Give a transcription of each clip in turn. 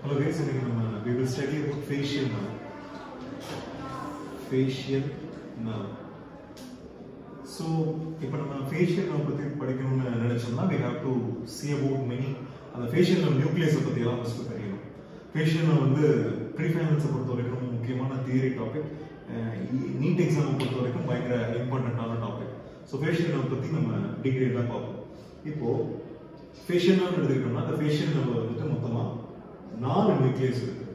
Hello guys, இன்னைக்கு நம்ம we will study about facial nerve. Facial nerve. So, இப்போ நம்ம facial nerve பத்தி படிக்கணும்னு நினைச்சோம்னா we have to see about many அந்த facial nerve nucleus பத்தி எல்லாம் first தெரியணும். facial nerve வந்து ப்ரீஃபைனான்ஸை பொறுத்த வரைக்கும் ரொம்ப முக்கியமான தியரி டாபிக் நீட் எக்ஸாம் பொறுத்த வரைக்கும் பயங்கர இம்பார்ட்டண்ட்டான டாபிக் ஸோ ஃபேஷியல் நர்வ் பற்றி நம்ம டிகிரேடாக பார்ப்போம் இப்போ ஃபேஷியல் நர்வ் எடுத்துக்கிட்டோம்னா அந்த ஃபேஷியல் நர்வ் வந்துட்டு மொத்தமாக நாலு நியூக்ளியஸ் இருக்கு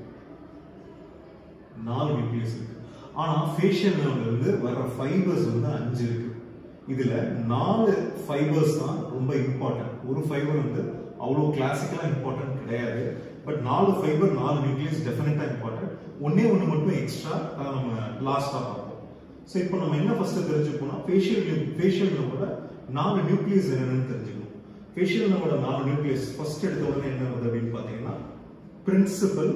நாலு நியூக்ளியஸ் இருக்கு ஆனா ஃபேஷியல் நர்வ்ல இருந்து வர்ற ஃபைபர்ஸ் வந்து அஞ்சு இருக்கு இதுல நாலு ஃபைபர்ஸ் தான் ரொம்ப இம்பார்ட்டன்ட் ஒரு ஃபைபர் வந்து அவ்வளோ கிளாசிக்கலா இம்பார்ட்டன்ட் கிடையாது பட் நாலு ஃபைபர் நாலு நியூக்ளியஸ் டெஃபினட்டா இம்பார்ட்டன்ட் ஒன்னே ஒன்று மட்டும் எக்ஸ்ட்ரா நம்ம லாஸ்டா பார்ப்போம் ஸோ இப்போ நம்ம என்ன ஃபர்ஸ்ட் தெரிஞ்சுக்கணும்னா ஃபேஷியல் ஃபேஷியல் நர்வோட நாலு நியூக்ளியஸ் என்னன்னு தெரிஞ்சுக்கணும் ஃபேஷியல் நர்வோட நாலு நியூக்ளியஸ் ஃபர்ஸ்ட் எடுத்த உடனே என்ன வருது அப்படின்னு பார்த்தீங்கன்னா principal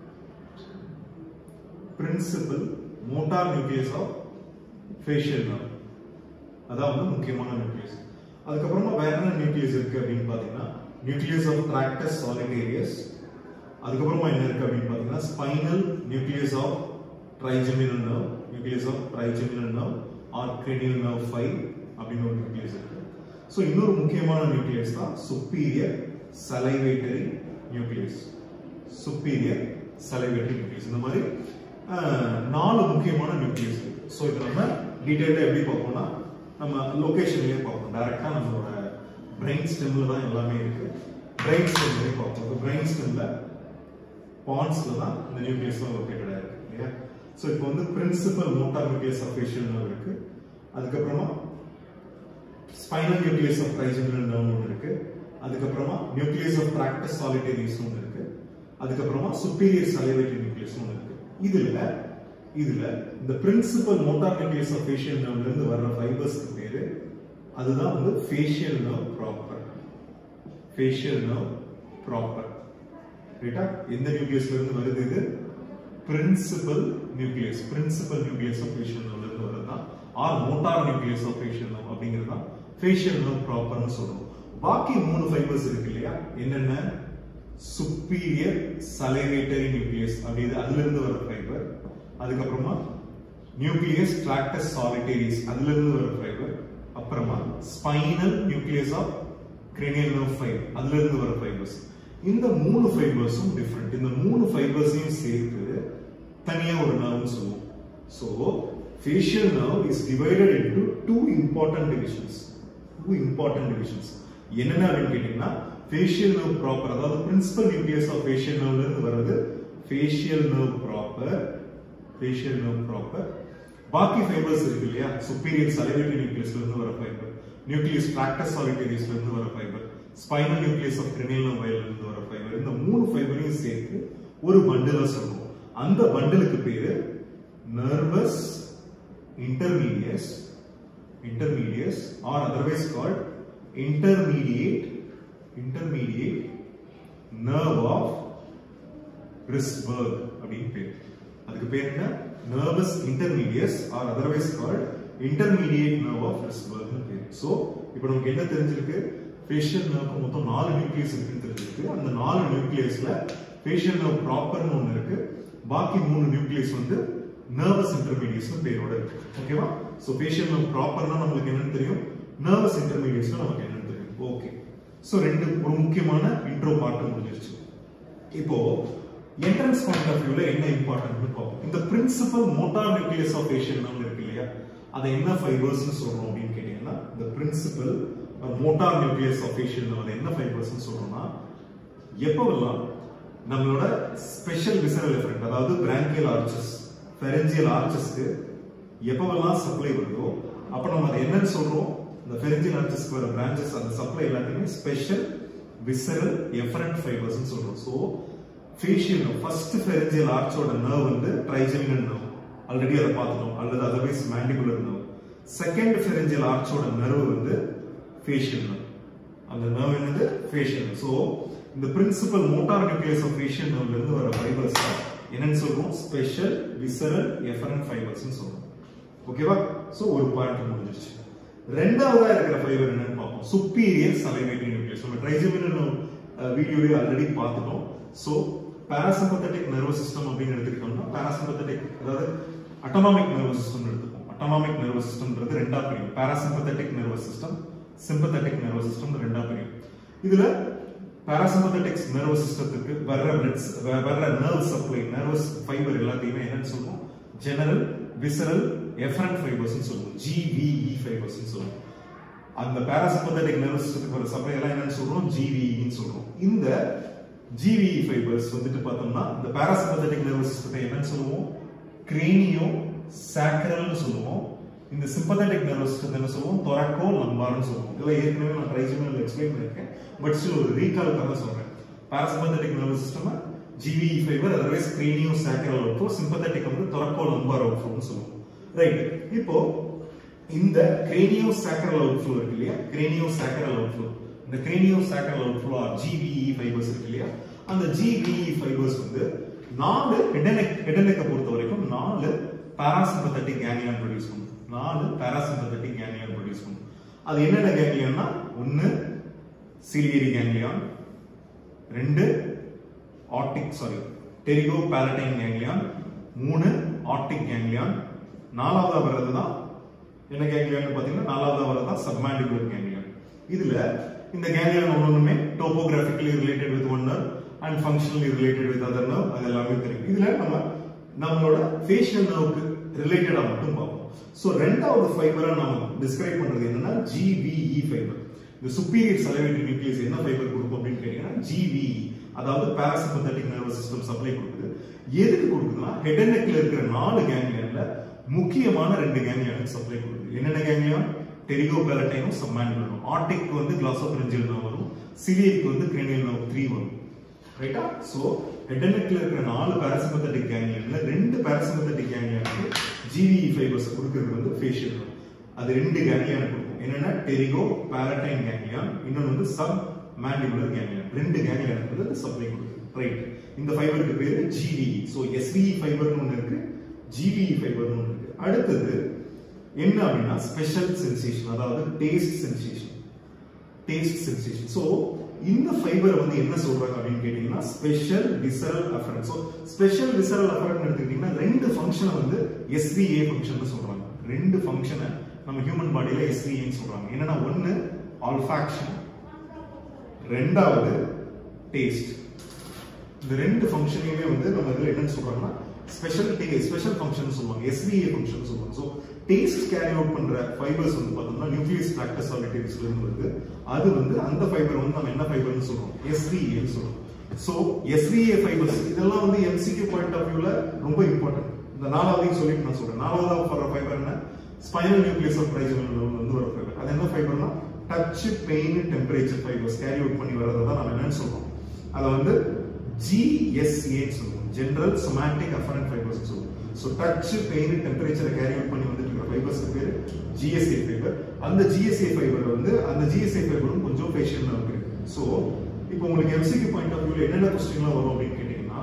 principal motor nucleus of facial nerve அதான் வந்து முக்கியமான நியூக்ளியஸ் அதுக்கப்புறமா வேற என்ன நியூக்ளியஸ் இருக்கு அப்படின்னு பார்த்தீங்கன்னா நியூக்ளியஸ் ஆஃப் ட்ராக்டஸ் சாலிடேரியஸ் அதுக்கப்புறமா என்ன இருக்கு அப்படின்னு பார்த்தீங்கன்னா spinal nucleus of trigeminal nerve nucleus of trigeminal nerve or cranial nerve five அப்படின்னு ஒரு நியூக்ளியஸ் இருக்கு ஸோ இன்னொரு முக்கியமான நியூக்ளியஸ் தான் superior salivatory nucleus superior salivatory nucleus இந்த மாதிரி அஹ், நாலு முக்கியமான நியூக்ளியஸ் இருக்கு ஸோ இதை நம்ம டீடைல்டாக எப்படி பார்ப்போம்னா நம்ம லொகேஷன்லேயே பார்ப்போம் டைரக்டா நம்மளோட பிரெயின் ஸ்டெம்ல தான் எல்லாமே இருக்கு பிரெயின் ஸ்டெம்லேயே பார்ப்போம் பிரெயின் ஸ்டெம்ல பான்ஸ்ல தான் இந்த நியூக்ளியஸ்லாம் லொக்கேட்டடா இருக்கு இல்லையா ஸோ இப்போ வந்து principal motor nucleus of facial nerve இருக்கு அதுக்கப்புறமா spinal nucleus of trigeminal nerve ஒன்று இருக்கு அதுக்கப்புறமா நியூக்ளியஸ் ஆஃப் ப்ராக்டிஸ் சாலிட்டரிஸ் ஒன்று இருக்கு அதுக்கப்புறமா சுப்பீரியர் சலைவேட்டரி நியூக்ளியஸ் ஒன்று இருக்கு இதுல இதுல இந்த principal motor nucleus of facial நர்வ்ல இருந்து வர்ற ஃபைபர்ஸ்க்கு பேரு அதுதான் வந்து facial nerve proper facial nerve proper ரைட்டா எந்த நியூக்ளியஸ்ல இருந்து வருது இது principal nucleus principal nucleus of facial நர்வ்ல இருந்து வருது தான் or motor nucleus of facial nerve அப்படிங்கிறது தான் ஃபேஷியல் நர்வ் ப்ராப்பர்னு சொல்றோம் பாக்கி மூணு ஃபைபர்ஸ் இருக்கு இல்லையா என்னென்ன சுப்பீரியர் சலைவேட்டரி நியூக்ளியஸ் அப்படி இது அதுல இருந்து வர ஃபைபர் அதுக்கப்புறமா நியூக்ளியஸ் ட்ராக்டஸ் சாலிட்டேரிஸ் அதுல இருந்து வர ஃபைபர் அப்புறமா spinal nucleus of cranial nerve five அதுல இருந்து வர ஃபைபர்ஸ் இந்த மூணு ஃபைபர்ஸும் டிஃப்ரெண்ட் இந்த மூணு ஃபைபர்ஸையும் சேர்த்து தனியா ஒரு நர்வ்னு சொல்லுவோம் so facial nerve is divided into two important divisions two important divisions என்னென்ன அப்படின்னு கேட்டீங்கன்னா facial nerve proper அதாவது principal nucleus of facial nerve ல இருந்து வர்றது facial nerve proper facial nerve proper பாக்கி ஃபைபர்ஸ் இருக்கு இல்லையா superior salivary nucleus ல இருந்து வர ஃபைபர் nucleus tractus solitarius ல இருந்து வர fibre spinal nucleus of cranial nerve ல இருந்து வர ஃபைபர் இந்த மூணு ஃபைபரையும் சேர்த்து ஒரு பண்டிலா சொல்றோம் அந்த பண்டிலுக்கு பேரு nervous intermedius intermedius or otherwise called intermediate intermediate nerve of Risberg அப்படின்னு பேர் அதுக்கு பேர் என்ன nervous intermedius or otherwise called intermediate nerve of Risberg னு பேர் சோ இப்போ நமக்கு என்ன தெரிஞ்சிருக்கு facial nerve மொத்தம் நாலு நியூக்ளியஸ் இருக்குன்னு தெரிஞ்சிருக்கு அந்த நாலு நியூக்ளியஸ்ல facial nerve ப்ராப்பர்னு ஒன்னு இருக்கு பாக்கி மூணு நியூக்ளியஸ் வந்து நர்வஸ் இன்டர்மீடியட்ஸ் பேரோட இருக்கு ஓகேவா சோ ஃபேஷியல் நர்வ் ப்ராப்பர்னா நம்மளுக்கு என்னன்னு தெரியும் நர்வஸ் இன்டர்மீடியட்ஸ்னா நமக்கு என்னன்னு தெரியும் ஓகே சோ ரெண்டு ஒரு முக்கியமான இன்ட்ரோ பார்ட் முடிஞ்சிருச்சு இப்போ என்ட்ரன்ஸ் பாயிண்ட் ஆஃப் வியூல என்ன இம்பார்ட்டன்ட்னு பார்ப்போம் இந்த principal motor nucleus of facial nerve இருக்கு இல்லையா அதை என்ன ஃபைபர்ஸ்னு சொல்றோம் அப்படின்னு கேட்டீங்கன்னா இந்த principal motor nucleus of facial nerve அதை என்ன ஃபைபர்ஸ்னு சொல்றோம்னா எப்பவெல்லாம் நம்மளோட ஸ்பெஷல் விசரல் எஃபெக்ட் அதாவது பிராங்கியல் ஆர்ச்சஸ் ஃபெரஞ்சியல் ஆர்ச்சஸ்க்கு எப்பவெல்லாம் சப்ளை வருதோ அப்ப நம்ம அதை என்னன்னு சொல்றோம் இந்த ஃபெரஞ்சியல் ஆர்ச்சஸ்க்கு வர பிரான்ச்சஸ் அந்த சப்ளை எல்லாத்தையுமே ஸ்பெஷல் விசரல் எஃபரண்ட் ஃபைபர்ஸ் சொல்றோம் ஸோ ஃபேஷியல் ஃபர்ஸ்ட் ஃபெரஞ்சியல் ஆர்ச்சோட நர்வ் வந்து ட்ரைஜெமினல் நர்வ் ஆல்ரெடி அதை பார்த்துட்டோம் அல்லது otherwise mandibular nerve second pharyngeal ஆர்ச்சோட நர்வ் வந்து ஃபேஷியல் நர்வ் அந்த நர்வ் என்னது ஃபேஷியல் ஸோ இந்த principal motor nucleus of facial நர்வ்ல இருந்து வர ஃபைபர்ஸ் என்னன்னு சொல்றோம் ஸ்பெஷல் விசரல் எஃபரன் ஃபைபர்ஸ் சொல்றோம் ஓகேவா சோ ஒரு பாயிண்ட் முடிஞ்சிருச்சு ரெண்டாவதா இருக்கிற ஃபைபர் என்னன்னு பார்ப்போம் சுப்பீரியர் சலைவேட்டரி நியூக்ளியஸ் நம்ம ட்ரைஜெமினல் வீடியோவே ஆல்ரெடி பார்த்துட்டோம் சோ பாராசிம்பத்தட்டிக் நர்வஸ் சிஸ்டம் அப்படின்னு எடுத்துக்கிட்டோம்னா பாராசிம்பத்தட்டிக் அதாவது அட்டானாமிக் நர்வஸ் சிஸ்டம் எடுத்துப்போம் அட்டானாமிக் நர்வஸ் சிஸ்டம்ன்றது ரெண்டா பிரியும் parasympathetic nervous system sympathetic nervous system ரெண்டா பிரியும் இதுல பாராசிம்பத்தட்டிக்ஸ் நர்வஸ் சிஸ்டத்துக்கு வர்ற பிளட்ஸ் வர்ற நர்வ் சப்ளை நர்வஸ் ஃபைபர் எல்லாத்தையுமே என்னன்னு சொல்லுவோம் ஜெனரல் விசரல் எஃபரண்ட் ஃபைபர்ஸ் சொல்லுவோம் ஜிவிஇ ஃபைபர்ஸ் சொல்லுவோம் அந்த பாராசிம்பத்தட்டிக் நர்வஸ் சிஸ்டத்துக்கு வர சப்ளை எல்லாம் என்னன்னு சொல்றோம் ஜிவிஇன்னு சொல்றோம் இந்த ஜிவிஇ ஃபைபர்ஸ் வந்துட்டு பார்த்தோம்னா இந்த பாராசிம்பத்தட்டிக் நர்வஸ் சிஸ்டத்தை என்னன்னு சொல்லுவோம் கிரேனியோ சாக்கரல்னு சொல்லுவோம் இந்த சிம்பத்தட்டிக் நர்வஸ் சிஸ்டம் என்ன சொல்லுவோம் தொரக்கோ லம்பார்னு சொல்லுவோம் இதெல்லாம் ஏற்கனவே நான் ட்ரைஜிமல் எக்ஸ்பிளைன் பண்ணிருக்கேன் பட் ஸ்டில் ஒரு ரீகாலுக்காக சொல்றேன் parasympathetic nervous system GVE fibre otherwise craniosacral outflow sympathetic வந்து தொரக்கோ லம்பார் அவுட்ஃப்ளோன்னு சொல்லுவோம் ரைட் இப்போ இந்த கிரேனியோ சாக்கரல் அவுட்ஃப்ளோ இருக்கு இல்லையா கிரேனியோ சாக்கரல் அவுட்ஃப்ளோ இந்த craniosacral outflow GVE fibres இருக்கு இல்லையா அந்த ஜிவிஇ ஃபைபர்ஸ் வந்து நாலு ஹெடனெக் ஹெடனெக்கை பொறுத்த வரைக்கும் நாலு பாராசிம்பத்தட்டிக் கேங்லியான் ப்ரொடியூஸ் பண்ணும் நாலு பாராசிம்பத்தட்டிக் கேங்லியான் ப்ரொடியூஸ் பண்ணும் அது என்னென்ன கேங்லியான்னா ஒன்னு சிலியரி கேங்லியான் ரெண்டு otic sorry pterygopalatine ganglion மூணு ஆப்டிக் கேங்லியான் நாலாவதா வர்றது தான் என்ன கேங்லியான் பாத்தீங்கன்னா நாலாவதா வர்றது தான் சப்மாண்டிகுலர் கேங்லியான் இதுல இந்த கேங்லியான் ஒன்னொன்றுமே topographically related with one nerve and functionally related with other nerve அது எல்லாமே தெரியும் இதுல நம்ம நம்மளோட ஃபேஷியல் நர்வுக்கு ரிலேட்டடா மட்டும் பார்ப்போம் சோ ரெண்டாவது ஃபைபரா நம்ம டிஸ்கிரைப் பண்றது என்னன்னா ஜிவிஇ ஃபைபர் இந்த சுப்பீரியர் சலவேட்டரி நியூக்ளியஸ் என்ன ஃபைபர் கொடுக்கும் அப்படின்னு கேட்டீங்கன்னா ஜிவிஇ அதாவது பாராசிம்பத்தட்டிக் நர்வஸ் சிஸ்டம் சப்ளை கொடுக்குது எதுக்கு கொடுக்குதுன்னா ஹெட் அண்ட் நெக்ல இருக்கிற நாலு கேங்லியன்ல முக்கியமான ரெண்டு கேங்லியானுக்கு சப்ளை கொடுக்குது என்னென்ன கேங்லியான் டெரிகோ பேலட்டைனும் சப்மாண்டிபுலும் ஆர்டிக் வந்து கிளாசோபிரஞ்சியல் நர்வ் வரும் சிலியருக்கு வந்து கிரேனியல் நர்வ் த்ரீ வரும் ரைட்டா சோ ஹெட் அண்ட் நெக்ல இருக்கிற நாலு பாராசிம்பத்தட்டிக் கேங்லியன்ல ரெண்டு பாராசிம்பத்தட்டிக் கேங்லியானுக்கு ஜிவிஇ ஃபைபர்ஸ் கொடுக்கிறது வந்து ஃபேஷியல் நர்வ் அது ரெண்டு கேங்லியான் கொடுக்கும் என்னன்னா டெரிகோ பேலட்டைன் கேங்லியான் இன்னொன்று வந்து சப் மேண்டிபுலர் கேங்லியான் ரெண்டு கேங்லியான் வந்து சப்ளை கொடுக்குது ரைட் இந்த ஃபைபருக்கு பேரு ஜிவிஇ சோ எஸ்விஇ ஃபைபர்னு ஒன்று இருக்கு ஜிவிஇ ஃபைபர்னு ஒன்று இருக்கு அடுத்தது என்ன அப்படின்னா ஸ்பெஷல் சென்சேஷன் அதாவது taste sensation taste sensation so இந்த ஃபைபரை வந்து என்ன சொல்றாங்க அப்படின்னு கேட்டீங்கன்னா special visceral afferent so special visceral afferent எடுத்துக்கிட்டீங்கன்னா ரெண்டு ஃபங்க்ஷனை வந்து எஸ்விஏ ஃபங்க்ஷன் சொல்றாங்க ரெண்டு ஃபங்க்ஷனை நம்ம ஹியூமன் பாடியில எஸ்விஏன்னு சொல்றாங்க என்னன்னா ஒன்னு ஆல்ஃபாக்ஷன் ரெண்டாவது டேஸ்ட் இந்த ரெண்டு ஃபங்க்ஷனையுமே வந்து நம்ம இதுல என்னன்னு சொல்றாங்கன்னா ஸ்பெஷல் ஸ்பெஷல் ஃபங்க்ஷன் சொல்லுவாங்க எஸ்விஏ ஃபங்க்ஷன் சொல்லுவாங்க ஸோ டேஸ்ட் கேரி அவுட் பண்ற ஃபைபர்ஸ் வந்து பார்த்தோம்னா நியூக்ளியஸ் பிராக்டஸ் சாலிட்டிவ்ஸ்ல இருந்து வருது அது வந்து அந்த ஃபைபர் வந்து நம்ம என்ன ஃபைபர்னு சொல்றோம் எஸ்விஏன்னு சொல்றோம் ஸோ எஸ்விஏ ஃபைபர்ஸ் இதெல்லாம் வந்து எம்சிக்யூ பாயிண்ட் ஆஃப் வியூல ரொம்ப இம்பார்ட்டன்ட் இந்த நாலாவதையும் சொல்லிட்டு நான் சொல்றேன் நாலாவதாக வர ஃபைபர் என்ன ஸ்பைனல் நியூக்ளியஸ் ஆஃப் ட்ரைஜனல் வந்து வர ஃபைபர் அது என்ன ஃபைபர்னா touch pain temperature fibres carry out பண்ணி வரதை தான் நம்ம என்னன்னு சொல்றோம் அதை வந்து ஜிஎஸ்ஏ சொல்லுவோம் ஜெனரல் சொமாட்டிக் அஃபரண்ட் ஃபைபர்ஸ் சொல்லுவோம் ஸோ டச் பெயின் டெம்பரேச்சரை கேரி அவுட் பண்ணி வந்துட்டு இருக்கிற ஃபைபர்ஸ்க்கு பேர் ஜிஎஸ்ஏ ஃபைபர் அந்த ஜிஎஸ்ஏ ஃபைபர் வந்து அந்த ஜிஎஸ்ஏ ஃபைபரும் கொஞ்சம் ஃபேஷியல் இருக்கு ஸோ இப்போ உங்களுக்கு எம்சிக்கு பாயிண்ட் ஆஃப் வியூல என்னென்ன கொஸ்டின்லாம் வரும் அப்படின்னு கேட்டீங்கன்னா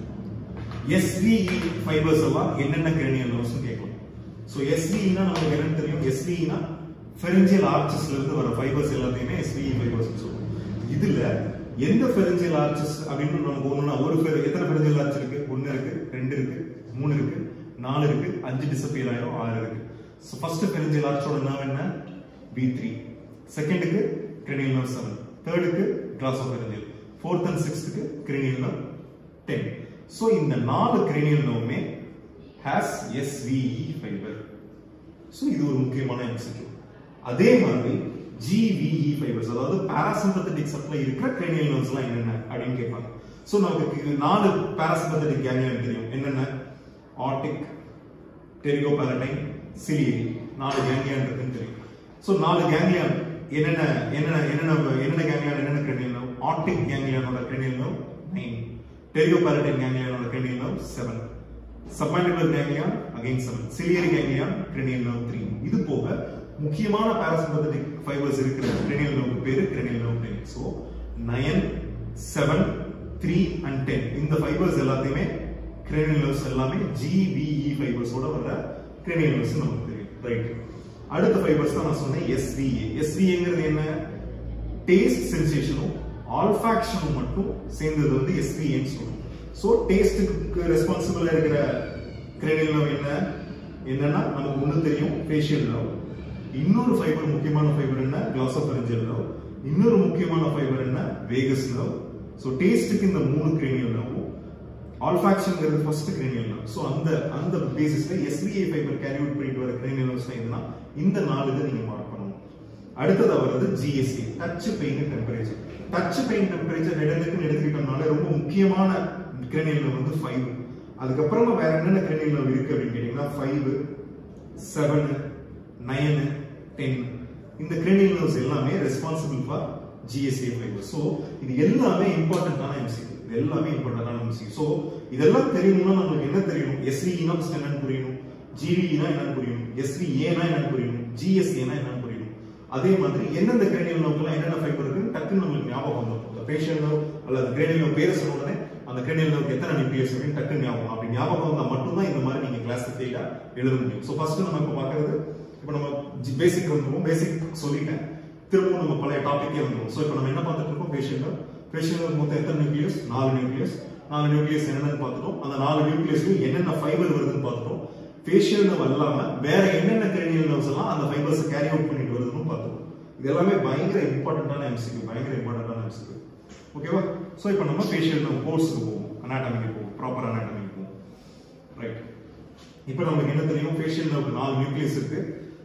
எஸ்விஇ ஃபைபர்ஸ் எல்லாம் என்னென்ன கிரேனியல் நர்வ்ஸ் கேட்கலாம் ஸோ எஸ்விஇனா நமக்கு என்னன்னு தெரியும் எஸ்விஇனா ஃபெரஞ்சியல் ஆர்ச்சஸ்ல இருந்து வர ஃபைபர்ஸ் எல்லாத்தையுமே எஸ்விஇ ஃபைபர்ஸ் சொல்லுவோம் இதுல எந்த ஃபெரஞ்சியல் ஆர்ச்சஸ் அப்படின்னு நமக்கு ஒண்ணுனா ஒரு fer- எத்தனை ஃபெரஞ்சியல் ஆர்ச் இருக்கு ஒன்னு இருக்கு ரெண்டு இருக்கு மூணு இருக்கு நாலு இருக்கு அஞ்சு டிசப்பியர் ஆயிரும் ஆறு இருக்கு ஸோ ஃபர்ஸ்ட் ஃபெரஞ்சியல் ஆர்ச்சோட nerve என்ன பி த்ரீ செகண்டுக்கு கிரெனியல் நர்வ் செவன் தேர்டுக்கு கிளாஸ் ஃபெரஞ்சியல் ஃபோர்த் அண்ட் சிக்ஸ்த்துக்கு கிரெனியல் நர்வ் டென் ஸோ இந்த நாலு கிரெனியல் நர்வுமே ஹேஸ் எஸ்விஇ ஃபைபர் ஸோ இது ஒரு முக்கியமான எம்சிக்யூ அதே மாதிரி ஜிவிஇ ஃபைபர்ஸ் அதாவது பாராசிம்பத்தட்டிக் சப்ளை இருக்கிற கிரேனியல் நர்வ்ஸ்லாம் என்னென்ன அப்படின்னு கேட்பாங்க ஸோ நமக்கு இது நாலு பாராசிம்பத்தட்டிக் கேங்லியன் தெரியும் என்னென்ன ஆர்டிக் டெரிகோபாலடைன் சிலியரி நாலு கேங்லியான் இருக்குன்னு தெரியும் ஸோ நாலு கேங்லியான் என்னென்ன என்னென்ன என்னென்ன என்னென்ன கேங்லியான் என்னென்ன கிரேனியல் நர்வ் ஆர்டிக் கேங்லியானோட கிரேனியல் நர்வ் நைன் டெரிகோபாலடைன் கேங்லியானோட cranial nerve seven submandibular ganglion again seven ciliary ganglion cranial nerve three இது போக முக்கியமான பாராசிம்பத்தட்டிக் ஃபைபர்ஸ் இருக்கிற கிரேனியல் நர்வ் பேரு cranial nerve ten so nine seven three and ten இந்த fibres எல்லாத்தையுமே cranial nerves எல்லாமே GVE ஃபைபர்ஸோட வர கிரேனியல் நர்வ்ஸ் நமக்கு தெரியும் ரைட் அடுத்த ஃபைபர்ஸ் தான் நான் சொன்னேன் எஸ்விஏ எஸ்விஏங்கிறது என்ன டேஸ்ட் சென்சேஷனும் ஆல்ஃபாக்ஷனும் மட்டும் சேர்ந்தது வந்து எஸ்விஏன்னு சொல்லுவோம் ஸோ டேஸ்ட்டுக்கு ரெஸ்பான்சிபிளா இருக்கிற கிரேனியல் நர்வ் என்ன என்னன்னா நமக்கு ஒண்ணு தெரியும் ஃபேஷியல் நர்வ் இன்னொரு ஃபைபர் முக்கியமான ஃபைபர் என்ன கிளாசோபெரஞ்சல் நர்வ் இன்னொரு முக்கியமான ஃபைபர் என்ன வேகஸ் நர்வ் ஸோ டேஸ்ட்டுக்கு இந்த மூணு கிரேனியல் நர்வும் ஆல்ஃபாக்ஷன்ங்கிறது ஃபர்ஸ்ட் கிரேனியல் நர்வ் ஸோ அந்த அந்த பேசிஸ்ல எஸ்பிஏ ஃபைபர் கேரி அவுட் பண்ணிட்டு வர கிரேனியல் நர்வ்ஸ் எதுனா இந்த நாலு இதை நீங்க மார்க் பண்ணணும் அடுத்ததா வருது GSC touch pain temperature touch pain temperature இடத்துக்குன்னு எடுத்துக்கிட்டோம்னால ரொம்ப முக்கியமான கிரேனியல் நர்வ் வந்து ஃபைவ் அதுக்கப்புறமா வேற என்னென்ன கிரேனியல் நர்வ் இருக்கு அப்படின்னு கேட்டீங்கன்னா ஃபைவ் செவன் நைன் டென் இந்த கிரேனியல் நர்வ்ஸ் எல்லாமே responsible for GSA fibre so இது எல்லாமே இம்பார்ட்டன்டான எம்சிக்யூ இது எல்லாமே இம்பார்ட்டன்டான எம்சிக்யூ ஸோ இதெல்லாம் தெரியணும்னா நம்மளுக்கு என்ன தெரியணும் எஸ்விஇனா என்னன்னு புரியணும் ஜிவிஇனா என்னன்னு புரியணும் எஸ்விஏனா என்னன்னு புரியணும் ஜிஎஸ்ஏனா என்னன்னு புரியணும் அதே மாதிரி எந்தெந்த கிரேனியல் நோக்கெல்லாம் என்னென்ன ஃபைபர் இருக்கு டக்குன்னு நம்மளுக்கு ஞாபகம் வந்துடும் இந்த பேஷியல் நர்வ் அல்லது கிரேனியல் நர்வ் பேர் சொன்ன உடனே அந்த கிரேனியல் நர்வுக்கு எத்தனை நியூக்ளியஸ் அப்படின்னு டக்குன்னு ஞாபகம் அப்படி ஞாபகம் வந்தா மட்டும்தான் இந்த மாதிரி நீங்க கிளாசிஃபைடா எழுத முடியும் ஸோ ஃபர்ஸ்ட் நம்ம இப்போ பார்க்கறது இப்போ நம்ம பேசிக் வந்துருவோம் பேசிக் சொல்லிட்டேன் திரும்பவும் நம்ம பழைய டாபிக்கே வந்துருவோம் ஸோ இப்போ நம்ம என்ன பார்த்துட்டு இருக்கோம் ஃபேஷியல் நர்வ் ஃபேஷியல் நர்வ் மொத்தம் எத்தனை நியூக்ளியஸ் நாலு நியூக்ளியஸ் நாலு நியூக்ளியஸ் என்னென்னு பார்த்துட்டோம் அந்த நாலு நியூக்ளியஸ்லயும் என்னென்ன ஃபைபர் வருதுன்னு பார்த்துட்டோம் ஃபேஷியல் நர்வ் இல்லாம வேற என்னென்ன கிரேனியல் நர்வ்ஸ் எல்லாம் அந்த ஃபைபர்ஸ் கேரி அவுட் பண்ணிட்டு வருதுன்னு பார்த்தோம் இது எல்லாமே பயங்கர இம்பார்ட்டன்டான எம்சிக்கு பயங்கர இம்பார்ட்டன்டான எம்சிக்கு ஓகேவா ஸோ இப்போ நம்ம ஃபேஷியல் நர்வ் கோர்ஸுக்கு போவோம் அனாட்டமிக்கு போவோம் ப்ராப்பர் அனாட்டமிக்கு போவோம் ரைட் இப்போ நமக்கு என்ன தெரியும் ஃபேஷியல் நர்வுக்கு நாலு நியூக்ளியஸ் இருக்கு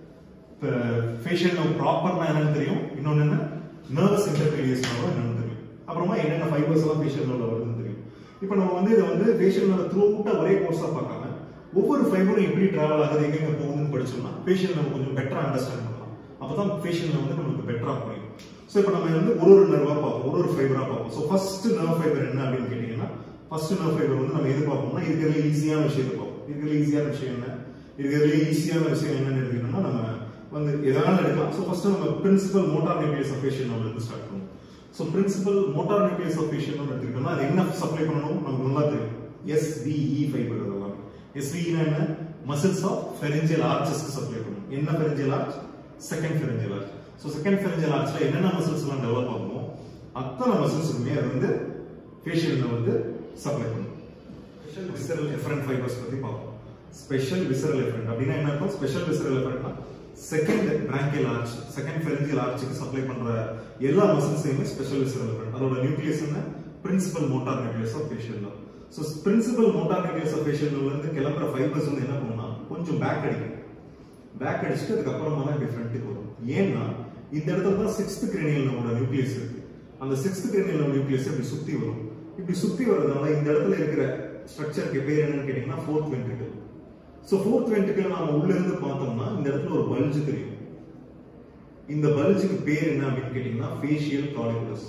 ஃபேஷியல் நர்வ் ப்ராப்பர்னா என்னன்னு தெரியும் இன்னொன்னு என்ன நர்வஸ் இன்டர்பீரியஸ்னாலும் என்னன்னு தெரியும் அப்புறமா என்னென்ன ஃபைபர்ஸ் எல்லாம் ஃபேஷியல் நர்வ்ல வருதுன்னு தெரியும் இப்போ நம்ம வந்து இதை வந்து ஃபேஷியல் நர்வ் த்ரூ அவுட்டா ஒரே கோர்ஸா பார்க்காம ஒவ்வொரு ஃபைபரும் எப்படி டிராவல் ஆகுது எங்க போகுதுன்னு படிச்சோம்னா ஃபேஷியல் நர்வ் கொஞ்சம் பெட்டரா அண்டர்ஸ்டாண்ட் பண்ணலாம் அப்பதான் ஃபேஷியல் நர்வ் வந்து நமக்கு பெட்டரா புரியும் ஸோ இப்போ நம்ம வந்து ஒரு ஒரு நர்வா பார்ப்போம் ஒரு ஒரு ஃபைபரா பார்ப்போம் ஸோ ஃபர்ஸ்ட் நர்வ் ஃபைபர் என்ன அப்படின்னு கேட்டீங்கன்னா ஃபர்ஸ்ட் நர்வ் ஃபைபர் வந்து நம்ம எது பார்ப்போம்னா இருக்கிறதுல ஈஸியான விஷயத்தை பார்ப்போம் இருக்கிறதுல ஈஸியான விஷயம் என்ன இருக்கிறதுல ஈஸியான விஷயம் என்னன்னு எடுத்துக்கிட்டோம்னா நம்ம வந்து எதனால எடுக்கலாம் ஸோ ஃபர்ஸ்ட் நம்ம principal motor nucleus of facial nerve இருந்து ஸ்டார்ட் பண்ணுவோம் so principal motor nucleus of facial nerve எடுத்துக்கிட்டோம்னா அது என்ன சப்ளை பண்ணணும் நமக்கு நல்லா தெரியும் எஸ்விஇ ஃபைபர் அதெல்லாம் எஸ்விஇனா என்ன மசில்ஸ் ஆஃப் ஃபெரிஞ்சியல் ஆர்ச்சஸ்க்கு சப்ளை பண்ணும் என்ன pharyngeal arch second pharyngeal arch so second pharyngeal ஆர்ச்ல என்னென்ன மசில்ஸ் எல்லாம் டெவலப் ஆகுமோ அத்தனை மசில்ஸுக்குமே அது வந்து ஃபேஷியல் வந்து சப்ளை பண்ணும் ஸ்பெஷல் விசரல் எஃபரண்ட் ஃபைபர்ஸ் பத்தி பார்ப்போம் ஸ்பெஷல் விசரல் எஃபரண்ட் அப்படின்னா என்ன அர்த்தம் ஸ்பெஷல் விசரல் எஃபரண்ட்னா second branchial arch second pharyngeal ஆர்ச்சுக்கு சப்ளை பண்ற எல்லா மசில்ஸையுமே ஸ்பெஷல் விசரல் எஃபரண்ட் அதோட நியூக்ளியஸ் என்ன principal motor nucleus of facial nerve so principal motor nucleus of facial நர்வ்ல இருந்து கிளம்புற ஃபைபர்ஸ் வந்து என்ன பண்ணும்னா கொஞ்சம் பேக் அடிக்கும் பேக் அடிச்சுட்டு அதுக்கப்புறமா தான் இப்படி ஃப்ரண்ட்டுக்கு வரும் ஏன்னா இந்த இடத்துல தான் சிக்ஸ்த் கிரேனியல் நர்வோட நியூக்ளியஸ் இருக்கு அந்த சிக்ஸ்த் கிரேனியல் நர்வ் நியூக்ளியஸ் இப்படி சுத்தி வரும் இப்படி சுத்தி வரதுனால இந்த இடத்துல இருக்கிற ஸ்ட்ரக்சருக்கு பேர் என்னன்னு கேட்டீங்கன்னா fourth ventricle so fourth ventricle நாம உள்ள இருந்து பார்த்தோம்னா இந்த இடத்துல ஒரு பல்ஜ் தெரியும் இந்த பல்ஜுக்கு பேர் என்ன அப்படின்னு கேட்டீங்கன்னா ஃபேஷியல் காலிகுலஸ்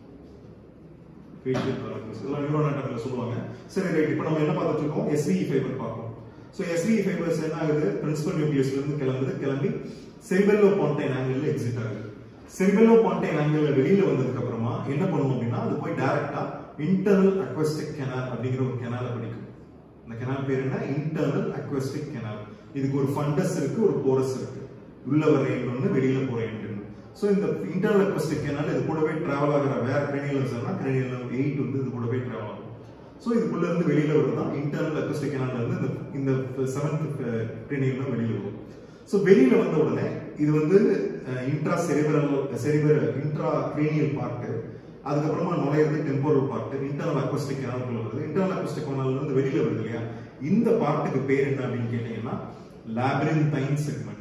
ஃபேஷியல் காலிகுலஸ் இதெல்லாம் நியூரோனாட்டமில் சொல்லுவாங்க சரி ரைட் இப்போ நம்ம என்ன பார்த்துட்டு இருக்கோம் எஸ்விஇ ஃபைபர் பார்க்கணும் ஸோ எஸ்விஇ ஃபைபர்ஸ் என்ன ஆகுது பிரின்சிபல் நியூக்ளியஸ்ல இருந்து கிளம்புது கிளம்பி செரிபெல்லோ பாண்டைன் ஆங்கிள் எக்ஸிட் ஆகுது செரிபெல்லோ பாண்டைன் ஆங்கிள் வெளியில வந்ததுக்கு அப்புறமா என்ன பண்ணும் அப்படின்னா அது போய் டைரக்டா இன்டர்னல் அக்வஸ்டிக் கெனால் அப்படிங்கிற ஒரு கெனால படிக்கும் இந்த கெனால் பேர் என்ன இன்டர்னல் அக்வஸ்டிக் கெனால் இதுக்கு ஒரு ஃபண்டஸ் இருக்கு ஒரு போரஸ் இருக்கு உள்ள வர எண்ட் ஒன்று வெளியில போற எண்ட் ஸோ இந்த இன்டர்னல் அக்வஸ்டிக் கெனால் இது கூடவே டிராவல் ஆகிற வேற கிரேனியல் எல்லாம் கிரேனியல் எயிட் வந்து இது கூடவே டிராவல் ஆகும் ஸோ இதுக்குள்ள இருந்து வெளியில வருதான் இன்டர்னல் அக்வஸ்டிக் கெனால்ல இருந்து இந்த இந்த செவன்த் கிரேனியல் வெளியில வரும் ஸோ வெளியில வந்த உடனே இது வந்து intra cerebral cerebra intra cranial part அதுக்கப்புறமா நுழையிறது டெம்போரல் பார்ட் இன்டர்னல் அக்வஸ்டிக் கெனாலுக்குள்ள வருது இன்டர்னல் அக்வஸ்டிக் கெனால் வந்து வெளியில வருது இல்லையா இந்த பார்ட்டுக்கு பேர் என்ன அப்படின்னு கேட்டீங்கன்னா லாபிரின்தைன் செக்மெண்ட்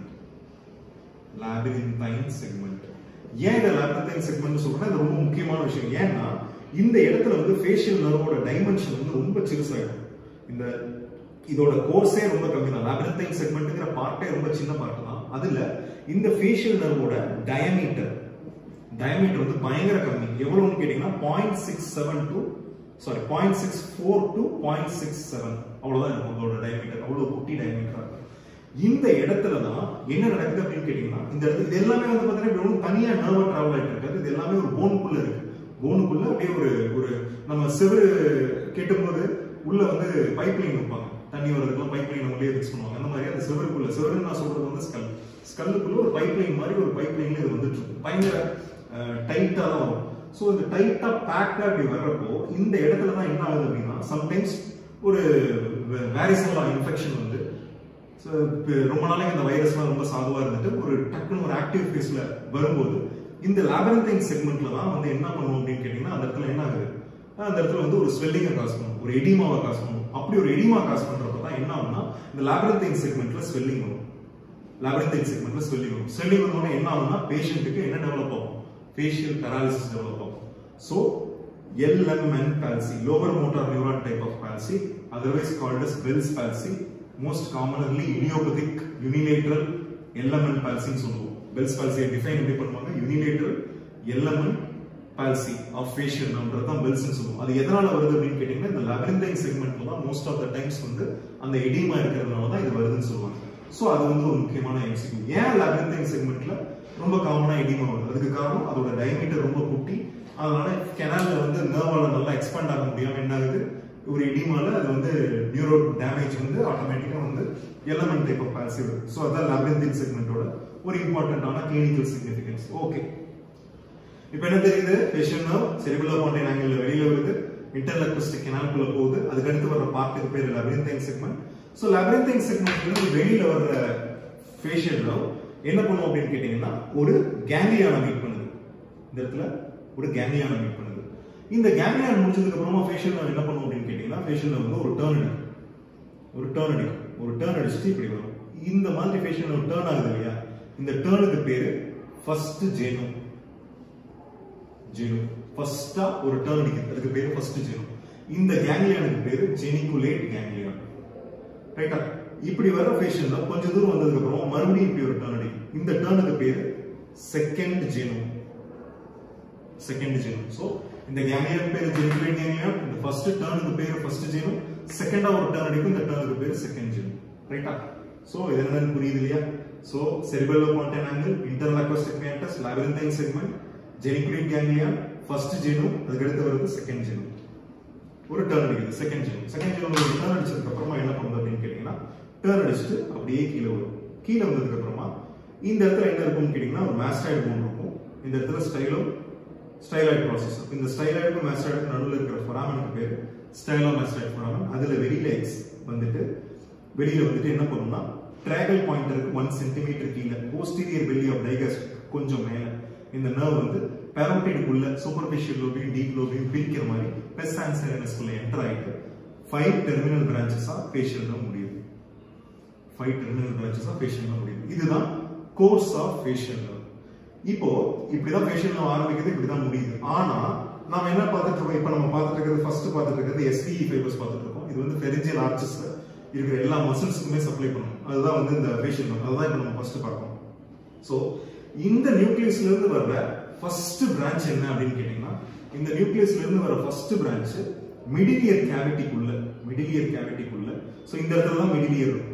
லாபிரின்தைன் செக்மெண்ட் ஏன் இந்த லாபிரின்தைன் செக்மெண்ட் சொல்றேன் இது ரொம்ப முக்கியமான விஷயம் ஏன்னா இந்த இடத்துல வந்து ஃபேஷியல் நர்வோட டைமென்ஷன் வந்து ரொம்ப சிறுசாயிடும் இந்த இதோட கோர்ஸே ரொம்ப கம்மி தான் லாபிரின்தைன் செக்மெண்ட்ங்கிற பார்ட்டே ரொம்ப சின்ன பார்ட் தான் அதுல இந்த ஃபேஷியல் நர்வோட டயமீட்டர் டயமீட்டர் வந்து பயங்கர கம்மி எவ்வளவுன்னு கேட்டீங்கன்னா point six seven to sorry point six four to point six seven அவ்வளவுதான் இருக்கும் அதோட டயமீட்டர் அவ்வளவு குட்டி டயமீட்டரா இருக்கும் இந்த இடத்துல தான் என்ன நடக்குது அப்படின்னு கேட்டீங்கன்னா இந்த இடத்துல இது எல்லாமே வந்து பாத்தீங்கன்னா வெறும் தனியா நர்வ் டிராவல் ஆயிட்டு இருக்காது இது எல்லாமே ஒரு போனுக்குள்ள இருக்கு போனுக்குள்ள அப்படியே ஒரு ஒரு நம்ம செவரு கெட்டும்போது உள்ள வந்து பைப் லைன் வைப்பாங்க தண்ணி வரதுக்குலாம் பைப் லைன் உள்ளே ஃபிக்ஸ் பண்ணுவாங்க அந்த மாதிரி அந்த செவருக்குள்ள செவருன்னு நான் சொல்றது வந்து ஸ்கல் ஸ்கல்லுக்குள்ள ஒரு பைப் லைன் மாதிரி ஒரு பைப் லைன்ல இது வந்துட்டு இருக்கும் பயங்கர டைட்டா தான் வரும் ஸோ இந்த டைட்டா பேக்டா இப்படி வர்றப்போ இந்த இடத்துல தான் என்ன ஆகுது அப்படின்னா சம்டைம்ஸ் ஒரு வேரிசனல் இன்ஃபெக்ஷன் வந்து So, இப்ப ரொம்ப நாளைக்கு இந்த வைரஸ்லாம் ரொம்ப சாதுவா இருந்துட்டு ஒரு டக்குன்னு ஒரு ஆக்டிவ் ஃபேஸ்ல வரும்போது இந்த லேபரண்டைன் செக்மெண்ட்ல தான் வந்து என்ன பண்ணும் அப்படின்னு கேட்டீங்கன்னா அந்த இடத்துல என்ன ஆகுது அந்த இடத்துல வந்து ஒரு ஸ்வெல்லிங்கை காஸ் பண்ணும் ஒரு எடிமாவை காஸ் பண்ணும் அப்படி ஒரு எடிமா காஸ் பண்றப்ப தான் என்ன ஆகும்னா இந்த லேபரண்டைன் செக்மெண்ட்ல ஸ்வெல்லிங் வரும் லேபரண்டைன் செக்மெண்ட்ல ஸ்வெல்லிங் வரும் ஸ்வெல்லிங் வந்தோடனே என்ன ஆகும்னா பேஷண்ட்டுக்கு என்ன டெவலப் ஆகும் ஃபேஷியல் பேராலிசிஸ் டெவலப் ஆகும் so LMN palsy, lower motor neuron type of palsy, otherwise called as Bell's palsy, most commonly idiopathic unilateral LMN palsy ன்னு சொல்லுவோம் பெல்ஸ் பால்சியை டிஃபைன் எப்படி பண்ணுவாங்க unilateral LMN palsy of facial number தான் Bell's சொல்லுவோம் அது எதனால வருது அப்படின்னு கேட்டீங்கன்னா இந்த லெபரிந்தைன் செக்மெண்ட்ல தான் மோஸ்ட் ஆஃப் த டைம்ஸ் வந்து அந்த எடிமா இருக்கிறதுனால தான் இது வருதுன்னு சொல்லுவாங்க ஸோ அது வந்து ஒரு முக்கியமான எம்சிக்யூ ஏன் லெபரிந்தைன் செக்மெண்ட்ல ரொம்ப காமனா எடிமா வருது அதுக்கு காரணம் அதோட டயமீட்டர் ரொம்ப குட்டி அதனால கெனால்ல வந்து நர்வால நல்லா எக்ஸ்பேண்ட் ஆக முடியாம என்ன ஆகுது ஒரு இடிமால அது வந்து நியூரோ டேமேஜ் வந்து ஆட்டோமேட்டிக்கா வந்து எலமெண்ட் டைப் ஆஃப் பால்சி வருது ஸோ அதான் லெபரிந்தின் செக்மெண்டோட ஒரு இம்பார்ட்டன்டான கிளினிக்கல் சிக்னிஃபிகன்ஸ் ஓகே இப்போ என்ன தெரியுது facial nerve cerebellar pontine angle வெளியில வருது இன்டர்லக்வஸ்டிக் கெனால்குள்ள போகுது அதுக்கு அடுத்து வர பார்ட்டுக்கு பேர் லெபரிந்தைன் செக்மெண்ட் ஸோ லெபரிந்தைன் செக்மெண்ட்ல இருந்து வெளியில வர்ற ஃபேஷியல் நர்வ் என்ன பண்ணும் அப்படின்னு கேட்டீங்கன்னா ஒரு கேங்கிலியான மீட் பண்ணுது இந்த இடத்துல ஒரு கேங்கிலியான மீட் பண்ணுது இந்த கேங்கிலியான் முடிச்சதுக்கு அப்புறமா ஃபேஷியல் நர்வ் என்ன பண்ணும் அப்படின்னு கேட்டீங்கன்னா ஃபேஷியல் நர்வ் வந்து ஒரு டேர்ன் அடிக்கும் ஒரு டேர்ன் அடிக்கும் ஒரு டேர்ன் அடிச்சுட்டு இப்படி வரும் இந்த மாதிரி ஃபேஷியல் நர்வ் டேர்ன் ஆகுது இல்லையா இந்த டேர்னுக்கு பேரு ஃபர்ஸ்ட் ஜேனோ ஜெனு ஃபர்ஸ்டா ஒரு டேர்ன் அடிக்குது அதுக்கு பேரு ஃபர்ஸ்ட் ஜெனு இந்த கேங்லியானுக்கு பேரு ஜெனிகுலேட் கேங்லியான் ரைட்டா இப்படி வர ஃபேஷன்ல கொஞ்ச தூரம் வந்ததுக்கு அப்புறம் மறுபடியும் இப்படி ஒரு டேர்ன் அடிக்கும் இந்த டேர்னுக்கு பேரு second genu second genu so இந்த கேங்லியான் பேரு ஜெனிகுலேட் கேங்லியான் இந்த ஃபர்ஸ்ட் டேர்னுக்கு பேரு ஃபர்ஸ்ட் ஜெனு செகண்டா ஒரு டேர்ன் அடிக்கும் இந்த டேர்னுக்கு பேரு செகண்ட் ஜெனு ரைட்டா சோ இது என்னன்னு புரியுது இல்லையா so cerebello pontine angle internal acoustic meatus labyrinthine segment geniculate ganglion first genu அதுக்கு அடுத்து வருது செகண்ட் ஜெனு ஒரு டர்ன் அடிக்குது செகண்ட் ஜெனு செகண்ட் ஜெனு ஒரு டர்ன் அடிச்சதுக்கு அப்புறமா என்ன பண்ணுது அப்படின்னு கேட்டீங்கன்னா டர்ன் அடிச்சுட்டு அப்படியே கீழே வரும் கீழே வந்ததுக்கு அப்புறமா இந்த இடத்துல என்ன இருக்கும்னு கேட்டீங்கன்னா ஒரு மாஸ்டாய்டு போன் இருக்கும் இந்த இடத்துல ஸ்டைலோ ஸ்டைலாய்டு ப்ராசஸ் இந்த ஸ்டைலாய்டுக்கும் மாஸ்டாய்டுக்கும் நடுவில் இருக்கிற ஃபொராமனுக்கு பேர் ஸ்டைலோ மாஸ்டாய்டு ஃபொராமன் அதுல வெளியில எக்ஸ் வந்துட்டு வெளியில வந்துட்டு என்ன பண்ணும்னா ட்ராகல் பாயிண்டருக்கு ஒன் சென்டிமீட்டர் கீழே போஸ்டீரியர் பெல்லி ஆஃப் டைகஸ்ட் கொஞ்சம் மேல இந்த நர்வ் வந்து பேரோட்டிடுக்குள்ள சூப்பர்ஃபிஷியல் லோபியும் டீப் லோபியும் பிரிக்கிற மாதிரி பெஸ் ஆன்சரனஸ்குள்ள என்டர் ஆயிட்டு ஃபைவ் டெர்மினல் பிரான்ச்சஸா ஃபேஷியல் தான் முடியுது ஃபைவ் டெர்மினல் பிரான்ச்சஸா ஃபேஷியல் தான் முடியுது இதுதான் கோர்ஸ் ஆஃப் ஃபேஷியல் நர்வ் இப்போ இப்படிதான் ஃபேஷியல் நர்வ் ஆரம்பிக்குது இப்படிதான் முடியுது ஆனா நாம என்ன பார்த்துட்டு இருக்கோம் இப்போ நம்ம பார்த்துட்டு இருக்கிறது ஃபர்ஸ்ட் பார்த்துட்டு இருக்கிறது எஸ்பிஇ ஃபைபர்ஸ் பார்த்துட்டு இருக்கோம் இது வந்து ஃபெரிஞ்சியல் ஆர்ச்சஸ்ல இருக்கிற எல்லா மசில்ஸ்க்குமே சப்ளை பண்ணும் அதுதான் வந்து இந்த ஃபேஷியல் நர்வ் அதுதான் இப்போ நம்ம ஃபர்ஸ்ட் பார்க்கணும் ஸோ இந்த நியூக்ளியஸ்ல இருந்து வர்ற ஃபர்ஸ்ட் பிரான்ச் என்ன அப்படின்னு கேட்டீங்கன்னா இந்த நியூக்ளியஸ்ல இருந்து வர ஃபர்ஸ்ட் பிரான்ச் மிடிலியர் கேவிட்டிக்குள்ள மிடிலியர் கேவிட்டிக்குள்ள ஸோ இந்த இடத்துல தான் மிடிலியர் இருக்கும்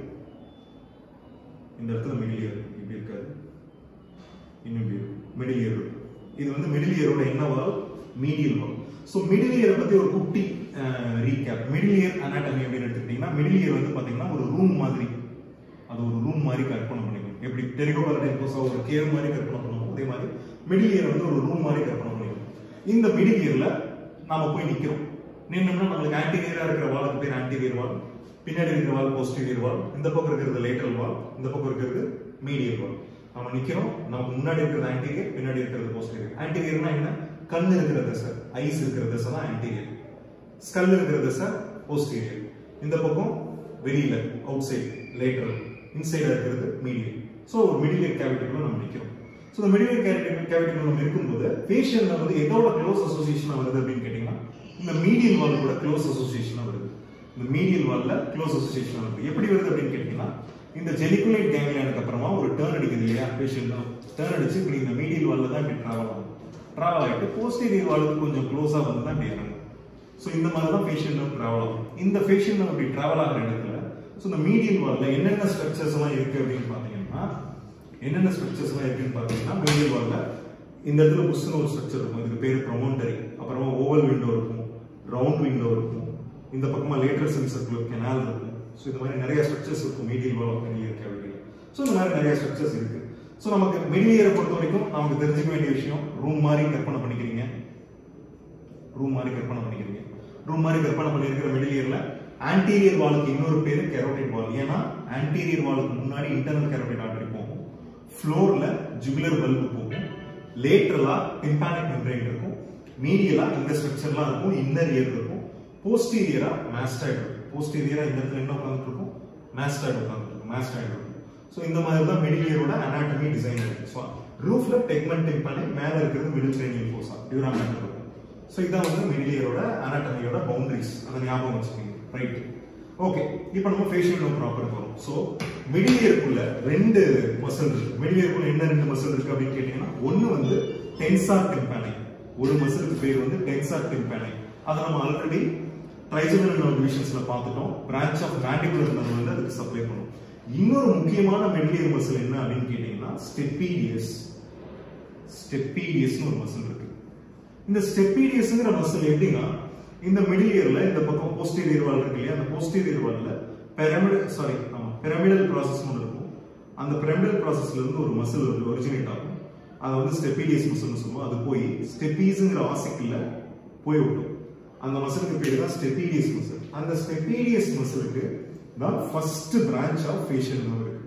இந்த இடத்துல மிடிலியர் இப்படி இருக்காது இன்னும் இப்படி இருக்கும் மிடிலியர் இருக்கும் இது வந்து மிடிலியரோட என்ன வால் மீடியல் வால் ஸோ மிடிலியரை பத்தி ஒரு குட்டி ரீகேப் மிடிலியர் அனாட்டமி அப்படின்னு எடுத்துக்கிட்டீங்கன்னா மிடிலியர் வந்து பாத்தீங்கன்னா ஒரு ரூம் மாதிரி அது ஒரு ரூம் மாதிரி கற்பனை பண்ணிக்கணும் எப்படி டெரிகோபாலடைன் கோசா ஒரு கேவ் மாதிரி கற்பனை பண்ணுவோம் அதே மாதிரி மிடில் இயர் வந்து ஒரு ரூம் மாதிரி கற்பனை பண்ணிக்கணும் இந்த மிடில் இயர்ல நாம போய் நிக்கிறோம் நின்னோம்னா நம்மளுக்கு ஆன்டிரியரா இருக்கிற வாளுக்கு பேர் ஆன்டிரியர் வால் பின்னாடி இருக்கிற வால் போஸ்டீரியர் வால் இந்த பக்கம் இருக்கிறது லேட்டரல் வால் இந்த பக்கம் இருக்கிறது மீடியல் வால் நம்ம நிக்கிறோம் நமக்கு முன்னாடி இருக்கிறது ஆன்டீரியர் பின்னாடி இருக்கிறது போஸ்டீரியர் ஆன்டீரியர்னா என்ன கண் இருக்கிற திசை ஐஸ் இருக்கிற திசை தான் ஆன்டீரியர் ஸ்கல் இருக்கிற திசை போஸ்டீரியர் இந்த பக்கம் வெளியில அவுட் சைடு லேட்டரல் இன்சைடா இருக்கிறது மீடியல் ஸோ ஒரு மிடிலியர் கேவிட்டிக்குள்ள நம்ம நிக்கிறோம் ஸோ இந்த மிடிலியர் கேவிட்டி கேவிட்டிக்குள்ள நம்ம இருக்கும்போது ஃபேஷியல்ல வந்து எதோட க்ளோஸ் அசோசியேஷனா வருது அப்படின்னு கேட்டீங்கன்னா இந்த மீடியல் வால் கூட க்ளோஸ் அசோசியேஷனா வருது இந்த மீடியல் வால்ல க்ளோஸ் அசோசியேஷன் வருது எப்படி வருது அப்படின்னு கேட்டீங்கன்னா இந்த ஜெனிகுலேட் கேங்லியானுக்கு அப்புறமா ஒரு டேர்ன் அடிக்குது இல்லையா ஃபேஷியல் டேர்ன் அடிச்சு இப்படி இந்த மீடியல் வால்ல தான் இப்படி டிராவல் ஆகும் டிராவல் ஆகிட்டு போஸ்டீரியர் வாலுக்கு கொஞ்சம் க்ளோஸா வந்து தான் இப்படி இறங்கும் ஸோ இந்த மாதிரி தான் ஃபேஷியல் நர்வ் டிராவல் ஆகும் இந்த ஃபேஷியல் நர்வ் இப்படி டிராவல் ஆகிற இடத்துல ஸோ இந்த மீடியல் வால்ல என்னென்ன ஸ்ட்ரக்சர்ஸ் எல்லாம் இருக்கு அப்படின்னு பார்த்தீங்கன்னா என்னென்ன ஸ்ட்ரக்சர்ஸ் எல்லாம் இருக்குன்னு பார்த்தீங்கன்னா மீடியல் வால்ல இந்த இடத்துல புஷ்னு ஒரு ஸ்ட்ரக்சர் இருக்கும் இதுக்கு பேர் ப்ரொமோண்டரி அப்புறமா ஓவல் விண்டோ இருக்கும் ரவுண்ட் விண்டோ இருக்கும் இந்த பக்கமா லேட்டர் சென்சர்க்குள்ள கெனால் இருக்கும் ஸோ இந்த மாதிரி நிறைய ஸ்ட்ரக்சர்ஸ் இருக்கும் மீடியல் வால் ஆஃப் மிடிலியர் கேவிட்டியில் ஸோ இந்த மாதிரி நிறைய ஸ்ட்ரக்சர்ஸ் இருக்கு ஸோ நமக்கு மிடிலியரை பொறுத்த வரைக்கும் நமக்கு தெரிஞ்சுக்க வேண்டிய விஷயம் ரூம் மாதிரி கற்பனை பண்ணிக்கிறீங்க ரூம் மாதிரி கற்பனை பண்ணிக்கிறீங்க ரூம் மாதிரி கற்பனை பண்ணியிருக்கிற மிடில் இயர்ல ஆன்டீரியர் வாலுக்கு இன்னொரு பேரு கெரோட்டிட் வால் ஏன்னா ஆன்டீரியர் வாலுக்கு முன்னாடி இன்டர்னல் கெரோட்டிட் ஆர்டரி போகும் ஃப்ளோர்ல ஜுகுலர் பல்பு போகும் லேட்டரலா டிம்பானிக் மெம்பரேன் இருக்கும் மீடியலா இந்த ஸ்ட்ரக்சர்லாம் இருக்கும் இன்னர் இயர் இருக்கும் போஸ்டீரியரா மாஸ்டாய்டு இருக்கும் போஸ்டீரியரா இந்த இடத்துல என்ன உட்காந்துட்டு இருக்கும் மாஸ்டாய்டு உட்காந்துட்டு இருக்கும் மாஸ்டாய்டு இருக்கும் ஸோ இந்த மாதிரி தான் மிடில் இயரோட அனாட்டமி டிசைன் இருக்கு ஸோ ரூஃப்ல டெக்மெண்ட் டிம்பானிக் மேல இருக்கிறது மிடில் கிரேனியல் ஃபோர்ஸா டியூராமேட்டர் இருக்கும் ஸோ இதான் வந்து மிடில் இயரோட அனாட்டமியோட பவுண்டரிஸ் அதை ஞாபகம் வச்சுக்கோங்க ரைட் ஓகே இப்போ நம்ம ஃபேஷியல் நோ ப்ராப்பர் வரும் ஸோ மிடில் இயர்க்குள்ள ரெண்டு மசில் இருக்கு மிடில் இயர்க்குள்ள என்ன ரெண்டு மசில் இருக்கு அப்படின்னு கேட்டீங்கன்னா ஒன்னு வந்து டென்சார் டிம்பானிக் ஒரு மசிலுக்கு பேர் வந்து டென்சார் டிம்பானிக் அதை நம்ம ஆல்ரெடி ட்ரைஜனல் நர்வ் டிவிஷன்ஸ்ல பார்த்துட்டோம் பிரான்ச் ஆஃப் மேண்டிகுலர் நர்வ் வந்து அதுக்கு சப்ளை பண்ணும் இன்னொரு முக்கியமான மிடில் இயர் மசில் என்ன அப்படின்னு கேட்டீங்கன்னா ஸ்டெப்பீடியஸ் ஸ்டெப்பீடியஸ்னு ஒரு மசில் இருக்கு இந்த ஸ்டெப்பீடியஸ்ங்கிற மசில் எப்படின்னா இந்த மிடில் இயர்ல இந்த பக்கம் போஸ்டீரியர் வால் இருக்கு இல்லையா அந்த போஸ்டீரியர் வால்ல பிரமிடல் சாரி ஆமா பிரமிடல் ப்ராசஸ் ஒன்று இருக்கும் அந்த பிரமிடல் ப்ராசஸ்ல இருந்து ஒரு மசில் வந்து ஒரிஜினேட் ஆகும் அதை வந்து ஸ்டெப்பீடியஸ் மசில்னு சொல்லுவோம் அது போய் ஸ்டெப்பீஸ்ங்கிற ஆசிக்கில் போய் விட்டோம் அந்த மசிலுக்கு பேர் தான் ஸ்டெப்பீடியஸ் மசில் அந்த ஸ்டெப்பீடியஸ் மசிலுக்கு தான் first branch of facial nerve இருக்கு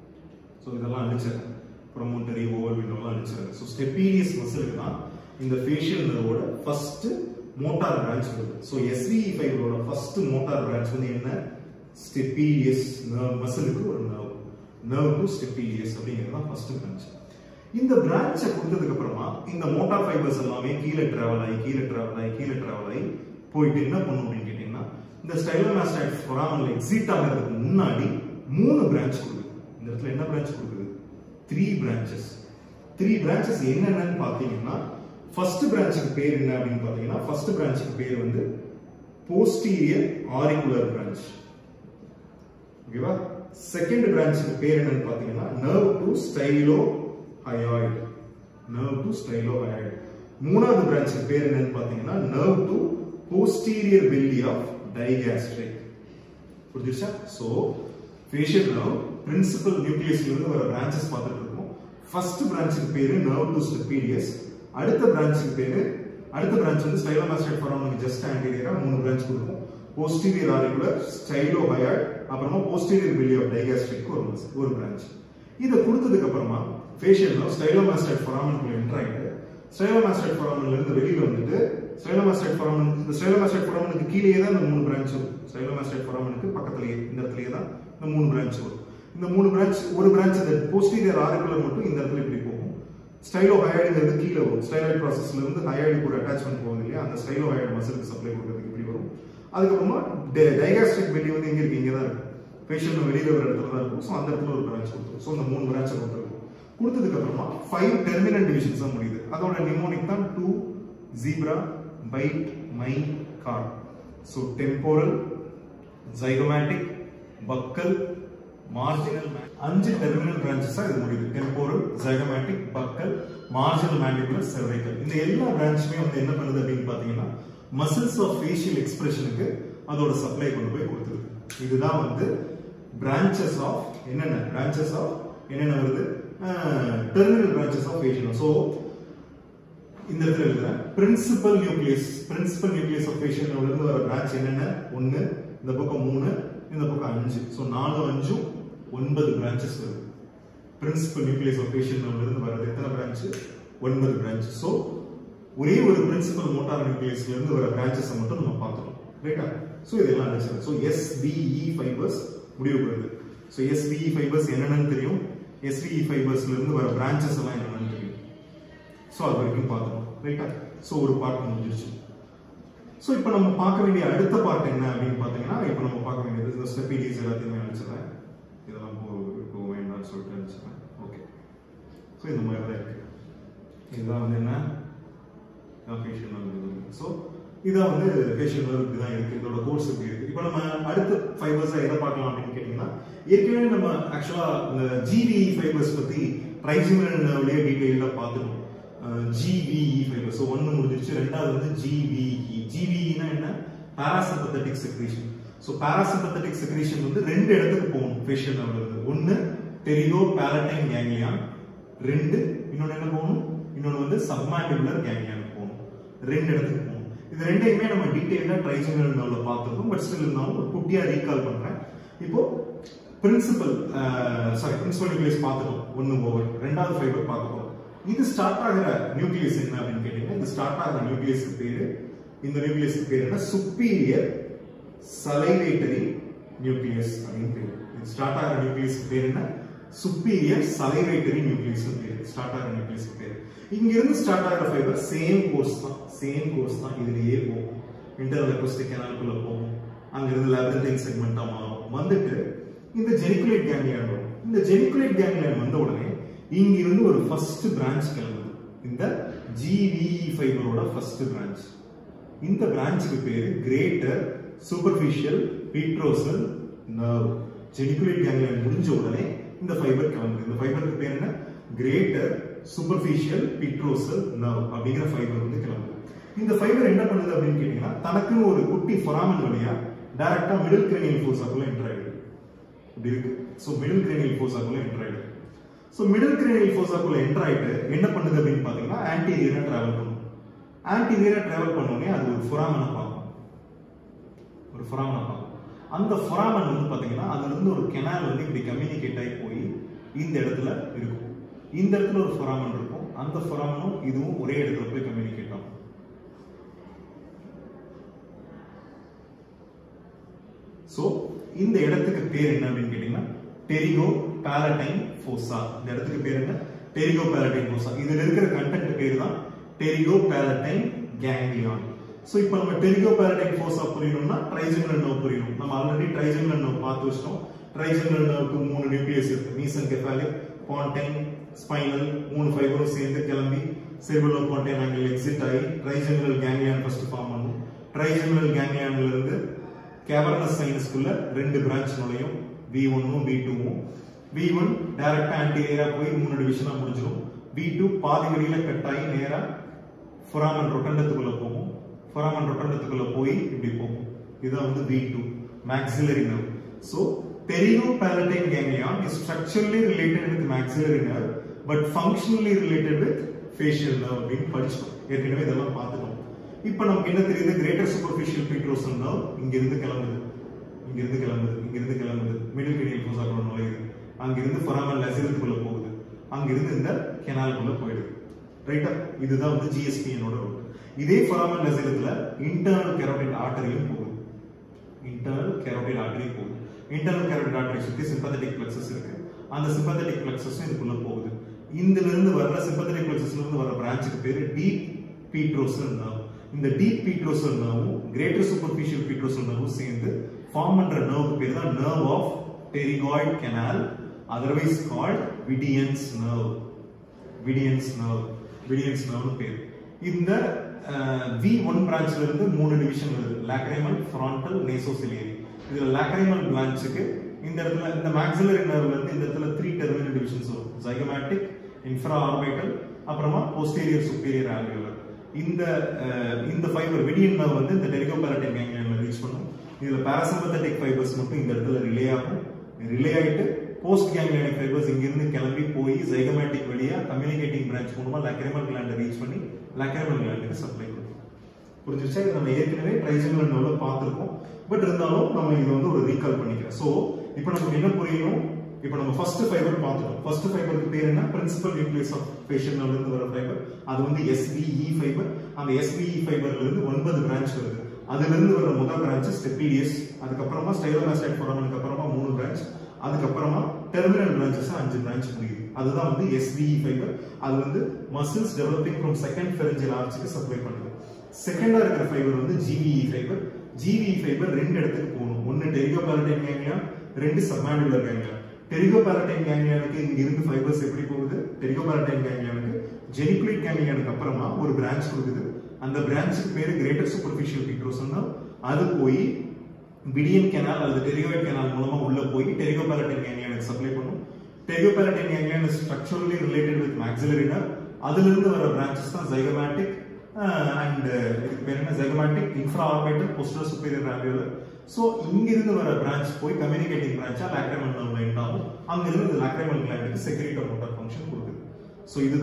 ஸோ இதெல்லாம் அழிச்சிருக்கேன் ப்ரொமோட்டரி ஓவர் விண்டோலாம் அழிச்சிருக்கேன் ஸோ ஸ்டெப்பீடியஸ் மசிலுக்கு தான் இந்த ஃபேஷியல் நர்வோட ஃபர்ஸ்ட் மோட்டார் பிரான்ச் வருது ஸோ எஸ்விஇ ஃபைவரோட ஃபர்ஸ்ட் மோட்டார் பிரான்ச் வந்து என்ன ஸ்டெப்பீடியஸ் நர்வ் மசிலுக்கு ஒரு நர்வ் நர்வ் டு ஸ்டெப்பீடியஸ் அப்படிங்கிறது தான் ஃபர்ஸ்ட் பிரான்ச் இந்த பிரான்ச்சை கொடுத்ததுக்கு அப்புறமா இந்த மோட்டார் ஃபைபர்ஸ் எல்லாமே கீழே டிராவல் ஆகி கீழே டிராவல் ஆகி கீழே டிராவல் ஆகி போயிட்டு என்ன பண்ணும் அப்படின்னு கேட்டீங்கன்னா இந்த ஸ்டைலோமாஸ்டைட் ஃபொராமன்ல எக்ஸிட் ஆகிறதுக்கு முன்னாடி மூணு பிரான்ச் கொடுக்குது இந்த இடத்துல என்ன பிரான்ச் கொடுக்குது த்ரீ பிரான்ச்சஸ் த்ரீ பிரான்ச்சஸ் என்னென்னு பார்த்தீங்கன்னா ஃபர்ஸ்ட் பிரான்ச்சுக்கு பேர் என்ன அப்படின்னு பார்த்தீங்கன்னா ஃபர்ஸ்ட் பிரான்ச்சுக்கு பேர் வந்து போஸ்டீரியர் ஆரிகுலர் பிரான்ச் ஓகேவா செகண்ட் பிரான்ச்சுக்கு பேர் என்னன்னு பார்த்தீங்கன்னா nerve to stylohyoid nerve to stylohyoid மூணாவது பிரான்ச்சுக்கு பேர் என்னன்னு பார்த்தீங்கன்னா nerve to posterior belly of digastric புரிஞ்சிருச்சா ஸோ ஃபேஷியல் நர்வ் பிரின்சிபல் நியூக்ளியஸ்ல இருந்து வர பிரான்ச்சஸ் பார்த்துட்டு இருக்கோம் ஃபர்ஸ்ட் பிரான்ச்சுக்கு பேரு நர்வ் டு ஸ்டெப்பீடியஸ் அடுத்த பிரான்ச்சுக்கு பேரு அடுத்த பிரான்ச் வந்து ஸ்டைலோமாஸ்டைட் ஃபொராமனுக்கு ஜஸ்ட் ஆன்டீரியரா மூணு பிரான்ச் கொடுக்கும் போஸ்டீரியர் ஆரிகுலர் ஸ்டைலோ ஹயாய்ட் அப்புறமா போஸ்டீரியர் பெல்லி ஆஃப் டைகாஸ்ட்ரிக் ஒரு ஒரு பிரான்ச் இதை கொடுத்ததுக்கு அப்புறமா ஃபேஷியல் நர்வ் ஸ்டைலோமாஸ்டைட் ஃபொராமனுக்குள்ள என்டர் ஆகிட்டு ஸ்டைலோமாஸ்டைட் ஃபொராமன்ல இருந்து வெளியில வந்துட்டு ஸ்டைலோமாஸ்டைட் ஃபொராமன் இந்த ஸ்டைலோமாஸ்டைட் ஃபொராமனுக்கு கீழேயே தான் இந்த மூணு பிரான்ச் வரும் ஸ்டைலோமாஸ்டைட் ஃபொராமனுக்கு பக்கத்துலயே இந்த இடத்துலயே தான் இந்த மூணு பிரான்ச் வரும் இந்த மூணு பிரான்ச் ஒரு பிரான்ச் இந்த போஸ்டீரியர் ஆரிகுலர் மட்டும் இந்த இடத்துல இப்படி போகும் ஸ்டைலோ ஹயாய்டுங்கிறது கீழே வரும் ஸ்டைலாய்ட் ப்ராசஸ்ல இருந்து ஹயாய்டுக்கு ஒரு அட்டாச்மெண்ட் போகுது இல்லையா அந்த ஸ்டைலோ ஹயாய்டு மசிலுக்கு சப்ளை கொடுக்கறதுக்கு இப்படி வரும் அதுக்கப்புறமா டைகாஸ்ட்ரிக் வெளி வந்து எங்க இருக்கு இங்க தான் இருக்கு பேஷண்ட் வெளியில ஒரு இடத்துல தான் இருக்கும் ஸோ அந்த இடத்துல ஒரு பிரான்ச் கொடுத்துரும் ஸோ இந்த மூணு பிரான்ச்சை கொடுத்துருக்கும் கொடுத்ததுக்கு அப்புறமா ஃபைவ் டெர்மினல் டிவிஷன்ஸ் தான் முடியுது அதோட நிமோனிக் தான் two zebra bite my car so temporal zygomatic buccal marginal அஞ்சு டெர்மினல் பிரான்ச்சஸா இது முடியுது temporal zygomatic buccal marginal mandibular cervical இந்த எல்லா பிரான்ச்சுமே வந்து என்ன பண்ணுது அப்படின்னு பாத்தீங்கன்னா மசில்ஸ் ஆஃப் ஃபேஷியல் எக்ஸ்பிரஷனுக்கு அதோட சப்ளை கொண்டு போய் கொடுத்துருக்கு இதுதான் வந்து பிரான்ச்சஸ் ஆஃப் என்னென்ன பிரான்ச்சஸ் ஆஃப் என்னென்ன வருது terminal branches of facial so இந்த இடத்துல எழுதுறேன் principal nucleus principal nucleus of facial இருந்து வர பிரான்ச் என்னென்ன ஒன்னு இந்த பக்கம் மூணு இந்த பக்கம் அஞ்சு ஸோ நாலு அஞ்சும் ஒன்பது பிரான்ச்சஸ் வருது பிரின்சிபல் நியூக்ளியஸ் ஆஃப் ஃபேஷியல் இருந்து வர்றது எத்தனை பிரான்ச் ஒன்பது பிரான்ச் ஸோ ஒரே ஒரு பிரின்சிபல் மோட்டார் நியூக்ளியஸ்ல இருந்து வர பிரான்ச்சஸை மட்டும் நம்ம பார்த்துட்டோம் ரைட்டா ஸோ இதெல்லாம் அடிச்சிடும் ஸோ எஸ்பிஇ ஃபைபர்ஸ் முடிவு பெறுது ஸோ எஸ்பிஇ ஃபைபர்ஸ் என்னென்னு தெரியும் எஸ்பிஇ ஃபைபர்ஸ்ல இருந்து வர பிரான்ச்சஸ் எல்லாம் என்னென்னு தெரியும் ஸோ அது வரைக்கும் பார்த்துட்டோம் ரைட்டா ஸோ ஒரு பார்ட் முடிஞ்சிருச்சு ஸோ இப்போ நம்ம பார்க்க வேண்டிய அடுத்த பார்ட் என்ன அப்படின்னு பார்த்தீங்கன்னா இப்போ நம்ம பார்க்க வேண்டியது இந்த ஸ்டெபிடிஸ் எல்லாத்தையுமே அனுப்பிச்சிடுறேன் இதெல்லாம் போ இப்போ வேண்டாம்னு சொல்லிட்டு அனுப்பிச்சிடுறேன் ஓகே ஸோ இந்த மாதிரி தான் இருக்கு இதுதான் வந்து என்ன ஃபேஷியல் நர்வ் ஸோ இதான் வந்து ஃபேஷியல் நர்வ் இப்படி தான் இருக்கு இதோட கோர்ஸ் இப்படி இருக்கு இப்போ நம்ம அடுத்த ஃபைபர்ஸாக எதை பார்க்கலாம் அப்படின்னு கேட்டிங்கன்னா ஏற்கனவே நம்ம ஆக்சுவலாக இந்த ஜிவிஇ ஃபைபர்ஸ் பற்றி ட்ரைசிமினல் நர்வ்லேயே டீட்டெயிலாக பார்த்துட்டோம் ஜிவிஇ ஃபைபர் ஸோ ஒன்று முடிஞ்சிருச்சு ரெண்டாவது வந்து ஜிவிஇ ஜிவிஇனா என்ன parasympathetic secretion so parasympathetic secretion வந்து ரெண்டு இடத்துக்கு போகும் ஃபேஷியல் நர்வ்ல இருந்து ஒன்று பெரிதோ பேலட்டைன் கேங்லியான் ரெண்டு இன்னொன்று என்ன போகணும் இன்னொன்று வந்து சப்மாண்டிபுலர் கேங்லியான் போகணும் ரெண்டு இடத்துக்கு போகணும் இது ரெண்டையுமே நம்ம டீடைலா ட்ரைஜனல் நர்வ்ல பார்த்துருக்கோம் பட் ஸ்டில் இருந்தாலும் ஒரு குட்டியா ரீகால் பண்றேன் இப்போ பிரின்சிபல் சாரி பிரின்சிபல் நியூக்ளியஸ் பார்த்துட்டோம் ஒன்னு ஓவர் ரெண்டாவது ஃபைபர் பார்த்துட்டோம் இது ஸ்டார்ட் ஆகிற நியூக்ளியஸ் என்ன அப்படின்னு கேட்டீங்கன்னா இது ஸ்டார்ட் ஆகிற நியூக்ளியஸ்க்கு பேரு இந்த நியூக்ளியஸ்க்கு பேர் என்ன சுப்பீரியர் சலைவேட்டரி நியூக்ளியஸ் அப்படின்னு பேரு இது ஸ்டார்ட் ஆகிற நியூக்ளியஸ்க்கு பேர் என்ன சுப்பீரியர் சலைவேட்டரி நியூக்ளியஸ் பேரு ஸ்டார்ட் ஆகிற நியூக்ளியஸ்க்கு பேரு இங்க இருந்து ஸ்டார்ட் ஆகிற ஃபைபர் சேம் கோர்ஸ் தான் சேம் கோர்ஸ் தான் இதுலயே போகும் இன்டர்னல் அக்வஸ்டிக் கேனாலுக்குள்ள போகும் அங்க இருந்து லேபரண்டைன் செக்மெண்டா மாறும் வந்துட்டு இந்த ஜெனிகுலேட் கேங்லியான் வரும் இந்த ஜெனிகுலேட் கேங்லியான் வந்த உடனே இங்க இருந்து ஒரு ஃபர்ஸ்ட் பிரான்ச் கிளம்புது இந்த ஜிவிஇ ஃபைபரோட ஃபர்ஸ்ட் பிரான்ச் இந்த பிரான்ச்சுக்கு பேரு greater superficial petrosal nerve geniculate ganglion முடிஞ்ச உடனே இந்த ஃபைபர் கிளம்புது இந்த ஃபைபருக்கு பேர் என்ன கிரேட்டர் சூப்பர்ஃபிஷியல் பீட்ரோசல் நர்வ் அப்படிங்கிற ஃபைபர் வந்து கிளம்புது இந்த ஃபைபர் என்ன பண்ணுது அப்படின்னு கேட்டீங்கன்னா தனக்குன்னு ஒரு குட்டி ஃபொராமன் வழியா டைரக்டா மிடில் கிரேனியல் ஃபோர்ஸாக்குள்ள என்டர் ஆயிடுது இப்படி இருக்கு ஸோ மிடில் கிரேனியல் ஃபோர்ஸாக்குள்ள என்டர் ஆயிடுது ஸோ மிடில் கிரேனியல் ஃபோர்ஸாக்குள்ள என்டர் ஆயிட்டு என்ன பண்ணுது அப்படின்னு பாத்தீங்கன்னா ஆன்டீரியரா டிராவல் பண்ணும் ஆன்டீரியரா டிராவல் பண்ணோடனே அது ஒரு ஃபொராமனை பார்க்கும் ஒரு ஃபொராமனை பார்க்கும் அந்த ஃபொராமன் வந்து பாத்தீங்கன்னா அதுல இருந்து ஒரு கெனால் வந்து இப்படி கம்யூனிகேட் ஆகி போய் இந்த இடத்துல இருக்கும் இந்த இடத்துல ஒரு ஃபொராமன் இருக்கும் அந்த ஃபொராமனும் இதுவும் ஒரே இடத்துல போய் கம்யூனிகேட் ஆகும் சோ இந்த இடத்துக்கு பேர் என்ன அப்படின்னு கேட்டீங்கன்னா டெரிகோ பாலடைன் ஃபோசா இந்த இடத்துக்கு பேர் என்ன டெரிகோ பாலடைன் ஃபோசா இதுல இருக்கிற கண்டென்ட் பேர் தான் டெரிகோ பாலடைன் கேங்லியான் சோ இப்போ நம்ம டெரிகோ பாலடைன் ஃபோசா புரியணும்னா ட்ரைஜெமினல் நர்வ் புரியணும் நம்ம ஆல்ரெடி ட்ரைஜெமினல் நர்வ் பார்த்து வச்சிட்டோம் ட்ரைஜெமினல் நர்வுக்கு மூணு நியூக்ளியஸ் இருக்கு மீசன் கெஃபாலிக் பாண்டைன் ஸ்பைனல் மூணு ஃபைபரும் சேர்ந்து கிளம்பி செரிபுலோ பாண்டைன் ஆங்கிள் எக்ஸிட் ஆகி ட்ரைஜெமினல் கேங்லியான் ஃபர்ஸ்ட் ஃபார்ம் பண்ணும் ட்ரைஜெமினல் கேங்லியான்ல இருந்து கேவர்னஸ் சைனஸ்க்குள்ள ரெண்டு பிரான்ச் நுழையும் வி ஒன்னும் வி டூவும் வி ஒன் டைரக்டா ஆன்டீரியரா போய் மூணு டிவிஷனா முடிஞ்சிடும் வி டூ பாதி வழியில கட் ஆகி நேரா ஃபொராமன் ரொட்டண்டத்துக்குள்ள போகும் ஃபொராமன் ரொட்டண்டத்துக்குள்ள போய் இப்படி போகும் இதுதான் வந்து V two maxillary nerve so periopalatine ganglion is structurally related with maxillary nerve but functionally related with facial nerve அப்படின்னு படிச்சோம் ஏற்கனவே இதெல்லாம் பார்த்துட்டோம் இப்போ நமக்கு என்ன தெரியுது கிரேட்டர் சூப்பர்ஃபிஷியல் பீட்ரோசல் நர்வ் இங்க இருந்து கிளம்புது இங்க இருந்து கிளம்புது இங்க இருந்து கிளம்புது மிடில் கிரேனியல் ஃபோசாக்குள்ள நுழையுது அங்க இருந்து ஃபொராமல் லசிரத்துக்குள்ள போகுது அங்க இருந்து இந்த கெனாலுக்குள்ள போயிடுது ரைட்டா இதுதான் வந்து ஜிஎஸ்பிஎனோட ரூட் இதே ஃபொராமல் லசிரத்துல இன்டர்னல் கெரோட்டிட் ஆர்டரியும் போகுது இன்டர்னல் கெரோட்டிட் ஆர்டரி போகுது இன்டர்னல் கெரோட்டிட் ஆர்டரி சுத்தி சிம்பத்தட்டிக் பிளக்சஸ் இருக்கு அந்த சிம்பத்தட்டிக் பிளக்சஸ் இதுக்குள்ள போகுது இதுல இருந்து வர்ற சிம்பத்தட்டிக் பிளக்சஸ்ல இருந்து வர பிரான்ச்சுக்கு பேரு டீப் பீட்ரோசல் நர்வ் இந்த டீப் பீட்ரோசல் நர்வும் கிரேட்டர் சூப்பர்ஃபிஷியல் பீட்ரோசல் நர்வும் சேர்ந்து ஃபார்ம் பண்ற நர்வுக்கு பேர் தான் nerve of pterygoid canal otherwise called Vidian's nerve Vidian's nerve Vidian's நர்வ்னு பேர் இந்த வி ஒன் பிரான்ச்ல இருந்து மூணு டிவிஷன் வருது லாக்ரைமல் ஃப்ரான்டல் நேசோசிலியரி இதுல லாக்ரைமல் பிரான்ச்சுக்கு இந்த இடத்துல இந்த மேக்ஸிலரி நர்வ்ல இருந்து இந்த இடத்துல த்ரீ டெர்மினல் டிவிஷன்ஸ் வரும் ஜைகமேட்டிக் இன்ஃப்ரா ஆர்பிட்டல் அப்புறமா போஸ்டீரியர் சுப்பீரியர் ஆல்வியோலர் இந்த அஹ், இந்த ஃபைபர் விடியன் நர்வ் வந்து இந்த டெரிகோபாலட்டின் கேங்லியன்ல ரீச் பண்ணும் இதுல பாராசிம்பத்தட்டிக் ஃபைபர்ஸ் மட்டும் இந்த இடத்துல ரிலே ஆகும் ரிலே ஆயிட்டு போஸ்ட் கேங்லியானிக் ஃபைபர்ஸ் இங்கிருந்து கிளம்பி போய் ஜைகமேட்டிக் வழியா கம்யூனிகேட்டிங் பிரான்ச் மூலமா லாக்ரிமல் கிளாண்டை ரீச் பண்ணி லாக்ரிமல் கிளாண்டுக்கு சப்ளை பண்ணும் புரிஞ்சிருச்சா இது நம்ம ஏற்கனவே ட்ரைஜெமினல் நர்வ்ல பார்த்திருக்கோம் பட் இருந்தாலும் நம்ம இதை வந்து ஒரு ரீகால் பண்ணிக்கிறோம் சோ இப்போ நமக்கு என்ன புரியணும் இப்போ நம்ம ஃபர்ஸ்ட் ஃபைபர் பார்த்துட்டோம் ஃபர்ஸ்ட் ஃபைபருக்கு பேர் என்ன பிரின்சிபல் நியூக்ளியஸ் ஆஃப் ஃபேஷியல் நர்வ்ல இருந்து வர ஃபைபர் அது வந்து எஸ்பிஇ ஃபைபர் அந்த எஸ்பிஇ ஃபைபர்ல இருந்து ஒன்பது பிரான்ச் வருது அதுல இருந்து வர முதல் பிரான்ச் ஸ்டெபிடியஸ் அதுக்கப்புறமா ஸ்டைலோமாஸ்டைட் ஃபோராமனுக்கு அப்புறமா மூணு பிரான்ச் அதுக்கப்புறமா டெர்மினல் பிரான்ச்சஸ் அஞ்சு பிரான்ச் முடியுது அதுதான் வந்து எஸ்பிஇ ஃபைபர் அது வந்து muscles developing from second pharyngeal ஆர்ச்சுக்கு சப்ளை பண்ணுது செகண்டா இருக்கிற ஃபைபர் வந்து ஜிவிஇ ஃபைபர் ஜிவிஇ ஃபைபர் ரெண்டு இடத்துக்கு போகணும் ஒன்னு டெரிகோபாலடைன் கேங்லியான் ரெண்டு சப்மாண்டுலர் கேங்லியான் டெரிகோபாலடைன் கேங்லியானுக்கு இங்க இருந்து ஃபைபர்ஸ் எப்படி போகுது டெரிகோபாலடைன் கேங்லியானுக்கு ஜெனிகுலேட் கேங்லியானுக்கு அப்புறமா ஒரு பிரான்ச் கொடுக்குது அந்த பிரான்ச்சுக்கு பேரு கிரேட்டர் சூப்பர்ஃபிஷியல் பீட்ரோசன் அது போய் விடியன் கேனால் அல்லது டெரிகோயிட் கேனால் மூலமா உள்ள போய் டெரிகோபாலடைன் கேங்லியானுக்கு சப்ளை பண்ணும் pterygopalatine ganglion is structurally related with maxillary nerve அதுல இருந்து வர பிரான்ச்சஸ் தான் ஜைகமேட்டிக் அண்ட் இதுக்கு பேர் என்ன zygomatic infraorbital posterior superior ampullar so இங்கிருந்து வர பிரான்ச் போய் கம்யூனிகேட்டிங் பிரான்ச்சா லாக்ரைமல் நர்வ்ல எண்ட் ஆகும் அங்கிருந்து லாக்ரைமல் கிளாண்டுக்கு செக்ரேட்டர் மோட்டார் ஃபங்க்ஷன் கொடுக்குது ஸோ இதுதான்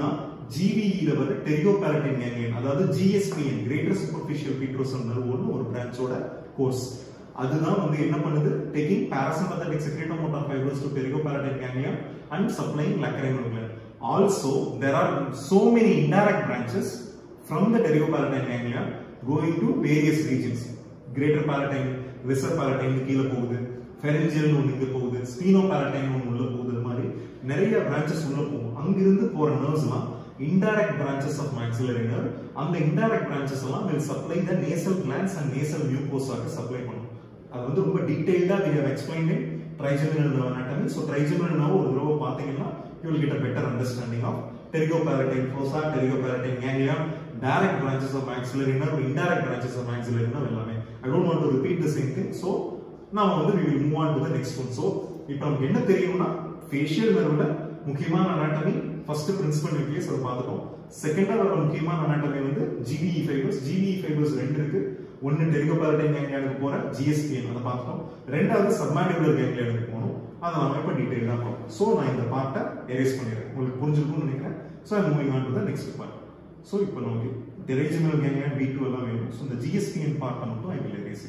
ஜிவிஇல வர டெரியோபாலட்டின் கேங்லியன் அதாவது GSPN greater superficial petrosal nerve ஒரு பிரான்ச்சோட கோர்ஸ் அதுதான் வந்து என்ன பண்ணுது taking parasympathetic secretomotor fibers to periopalatine ganglia and supplying lacrimal gland also there are so many indirect branches from the periopalatine ganglia going to various regions greater palatine lesser palatine கீழ போகுது pharyngeal ஒன்று இங்க போகுது sphenopalatine ஒன்று உள்ள போகுது இது மாதிரி நிறைய branches உள்ள போகும் அங்கிருந்து போற நர்வ்ஸ்லாம் indirect branches of maxillary nerve அந்த indirect branches எல்லாம் will supply the nasal glands and nasal mucosa க்கு supply பண்ணும் அது வந்து ரொம்ப டீடைல்டா we have explained in trigeminal nerve anatomy so trigeminal nerve ஒரு தடவை பாத்தீங்கன்னா you will get a better understanding of pterygopalatine fossa pterygopalatine ganglia direct branches of maxillary nerve indirect branches of maxillary nerve எல்லாமே i don't want to repeat the same thing so நாம வந்து we will move on to the next one so இப்போ நமக்கு என்ன தெரியும்னா facial nerveல முக்கியமான anatomy first principal nucleus அதை பார்த்துட்டோம் செகண்டா வர முக்கியமான anatomy வந்து GBE ஃபைபர்ஸ் GBE ஃபைபர்ஸ் ரெண்டு இருக்கு ஒன்னு டெரிகோபாலடைன் கேங்லியானுக்கு போற ஜிஎஸ்பிஎன் அதை பார்த்தோம் ரெண்டாவது சப்மாண்டிபுலர் கேங்லியானுக்கு போகணும் அதை நாம இப்போ டீடைலா பார்ப்போம் ஸோ நான் இந்த பார்ட்டை எரேஸ் பண்ணிடுறேன் உங்களுக்கு புரிஞ்சிருக்கும்னு நினைக்கிறேன் so I moving on to the next part so இப்போ நமக்கு டெரிஜினல் கேங்லியான் பி டூ எல்லாம் வேணும் ஸோ இந்த ஜிஎஸ்பிஎன் பார்ட்டை மட்டும் I will erase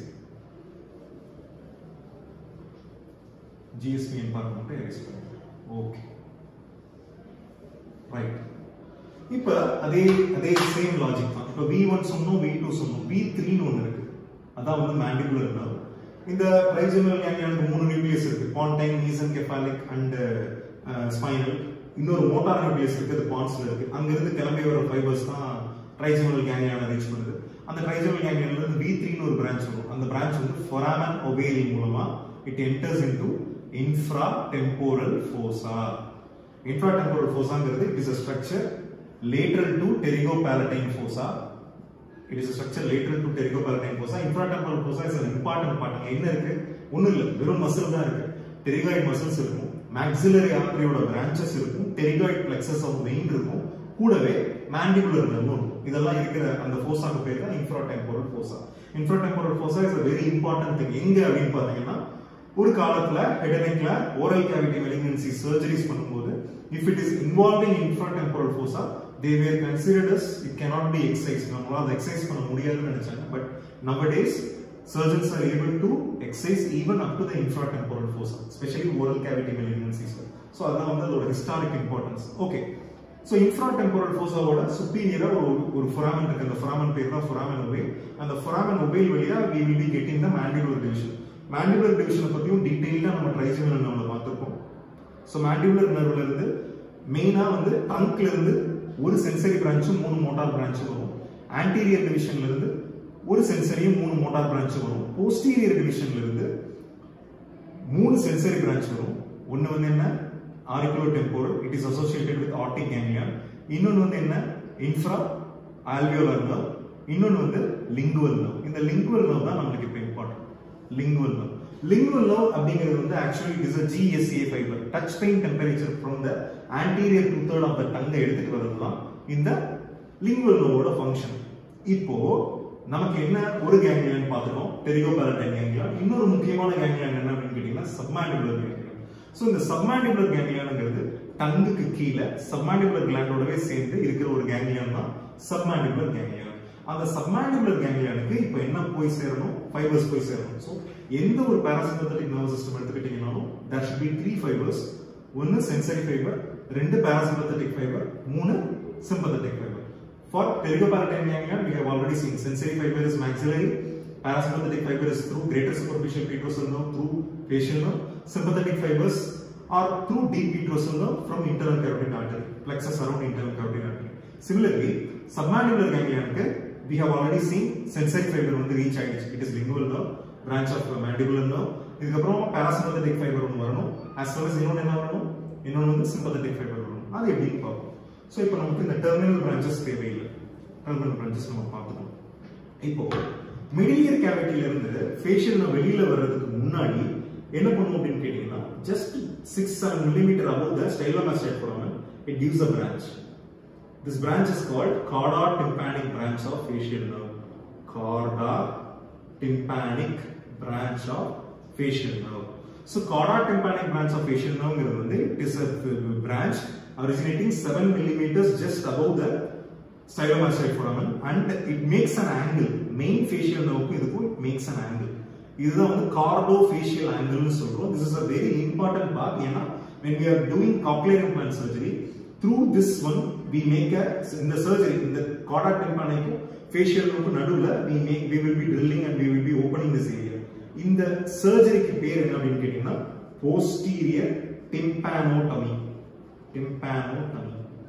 GSPN part மட்டும் எரேஸ் பண்ணிடுறேன் ஓகே ரைட் இப்ப அதே அதே சேம் லாஜிக் தான் இப்ப V1 சொன்னோம் V2 சொன்னோம் V3 னு ஒன்னு இருக்கு அதான் வந்து மேண்டிபுலர் நர்வ் இந்த ட்ரைஜெமினல் கேங்லியானுக்கு மூணு நியூக்ளியஸ் இருக்கு pontine mesencephalic and spinal இன்னொரு மோட்டார் நியூக்ளியஸ் இருக்கு அது பான்ஸ்ல இருக்கு அங்க இருந்து கிளம்பி வர ஃபைபர்ஸ் தான் ட்ரைஜெமினல் கேங்லியான ரீச் பண்ணுது அந்த ட்ரைஜெமினல் கேங்லியான்ல இருந்து V3 னு ஒரு பிரான்ச் வரும் அந்த பிரான்ச் வந்து ஃபொராமன் ஒபேலி மூலமா it enters into infratemporal fossa infratemporal fossa is a structure lateral to pterygopalatine fossa it is a structure lateral to pterygopalatine fossa infratemporal fossa is an important part அங்க என்ன இருக்கு ஒண்ணும் இல்ல வெறும் muscle தான் இருக்கு pterygoid muscles இருக்கும் maxillary artery ஓட branches இருக்கும் pterygoid plexus of vein இருக்கும் கூடவே mandibular nerve இருக்கும் இதெல்லாம் இருக்கிற அந்த ஃபோசாக்கு பேர் தான் infratemporal fossa infratemporal fossa is a very important thing எங்க அப்படின்னு பாத்தீங்கன்னா ஒரு காலத்துல ஹெடனிக்ல ஓரல் கேவிட்டி மெலிகன்சி சர்ஜரிஸ் பண்ணும்போது if it is involving infratemporal fossa they were considered as it cannot be excise நம்மளால அதை எக்ஸசைஸ் பண்ண முடியாதுன்னு நினைச்சாங்க but nowadays surgeons are able to excise even up to the infratemporal fossa specially oral cavity malignancies so அதான் வந்து அதோட historic importance okay so infratemporal ஃபோர்ஸாவோட சுப்பீரியரா ஒரு ஒரு ஃபொராமன் இருக்கு அந்த ஃபொராமன் பேர் தான் ஃபொராமன் ஒபே அந்த ஃபொராமன் ஒபே வழியா we will be getting the mandibular division mandibular டிவிஷனை பத்தியும் டீடைலா நம்ம ட்ரைஜெமினல் நர்வ்ல பார்த்திருப்போம் ஸோ மேண்டிபுலர் நர்வ்ல இருந்து மெயினா வந்து ட்ரங்க்ல இருந்து ஒரு சென்சரி பிரான்ச்சும் மூணு மோட்டார் பிரான்ச்சும் வரும் ஆன்டீரியர் டிவிஷன்ல இருந்து ஒரு சென்சரியும் மூணு மோட்டார் பிரான்ச்சும் வரும் போஸ்டீரியர் டிவிஷன்ல இருந்து மூணு சென்சரி பிரான்ச் வரும் ஒன்னு வந்து என்ன auriculotemporal it is associated with otic ganglion இன்னொன்னு வந்து என்ன இன்ஃப்ரா ஆல்வியோலர் நர்வ் இன்னொன்னு வந்து லிங்குவல் நர்வ் இந்த லிங்குவல் நர்வ் தான் நம்மளுக்கு இப்போ important lingual nerve lingual nerve அப்படிங்கிறது வந்து actually it is a GSA fibre touch pain temperature from the anterior two third of the டங்கை எடுத்துட்டு வரது தான் இந்த லிங்குவல் நர்வோட ஃபங்க்ஷன் இப்போ நமக்கு என்ன ஒரு கேங்லியான் பார்த்துட்டோம் டெரிகோபாலடைன் கேங்லியான் இன்னொரு முக்கியமான கேங்லியான் என்ன அப்படின்னு கேட்டீங்கன்னா சப்மாண்டிபுலர் கேங்லியான் ஸோ இந்த சப்மாண்டிபுலர் கேங்லியானுங்கிறது டங்குக்கு கீழே சப்மாண்டிபுலர் கிளாண்டோடவே சேர்ந்து இருக்கிற ஒரு கேங்லியான் தான் சப்மாண்டிபுலர் கேங்லியான் அந்த சப்மாண்டிபுலர் கேங்லியானுக்கு இப்போ என்ன போய் சேரணும் ஃபைபர்ஸ் போய் சேரணும் ஸோ எந்த ஒரு பாராசிம்பத்தட்டிக் நர்வ் சிஸ்டம் எடுத்துக்கிட்டீங்கனாலும் that should be three fibres ஒன்னு சென்சரி ஃபைபர் ரெண்டு பாராசிம்பத்தட்டிக் ஃபைபர் மூணு sympathetic fiber for pterygopalatine ganglia we have already seen sensory fiber is maxillary parasympathetic fiber is through greater superficial petrosal nerve through facial nerve sympathetic fibers are through deep petrosal nerve from internal carotid artery plexus around internal carotid artery similarly submandibular ganglion we have already seen sensory fiber வந்து reach ஆயிடுச்சு it is lingual nerve branch of mandibular nerve இதுக்கப்புறம் parasympathetic fiber ஒன்று வரணும் as well as இன்னொன்று என்ன வரணும் இன்னொன்று வந்து sympathetic fiber வரணும் அது எப்படின்னு பார்ப்போம் ஸோ இப்போ நமக்கு இந்த டெர்மினல் பிரான்ச்சஸ் தேவையில்லை டெர்மினல் பிரான்ச்சஸ் நம்ம பார்த்துக்கணும் இப்போ மிடிலியர் கேவிட்டில இருந்து ஃபேஷியல் வெளியில வர்றதுக்கு முன்னாடி என்ன பண்ணும் அப்படின்னு கேட்டீங்கன்னா just six seven millimetre above the stylomastoid foramen it gives a branch this branch is called chorda tympanic branch of facial nerve chorda tympanic branch of facial nerve so chorda tympanic branch of facial nerve வந்து it is a branch originating 7 millimeters just above the stylomastoid foramen and it makes an angle main facial nerve இதுக்கும் it makes an angle இதுதான் வந்து கார்டோ facial ஆங்கிள்னு சொல்றோம் this is a very important part ஏன்னா when we are doing cochlear implant surgery through this one we make a இந்த surgery இந்த கார்டா டிம்பானிக்கும் facial nerve நடுவுல we make we will be drilling and we will be opening this area இந்த சர்ஜரிக்கு பேர் என்ன அப்படின்னு கேட்டீங்கன்னா posterior tympanotomy tympanotomy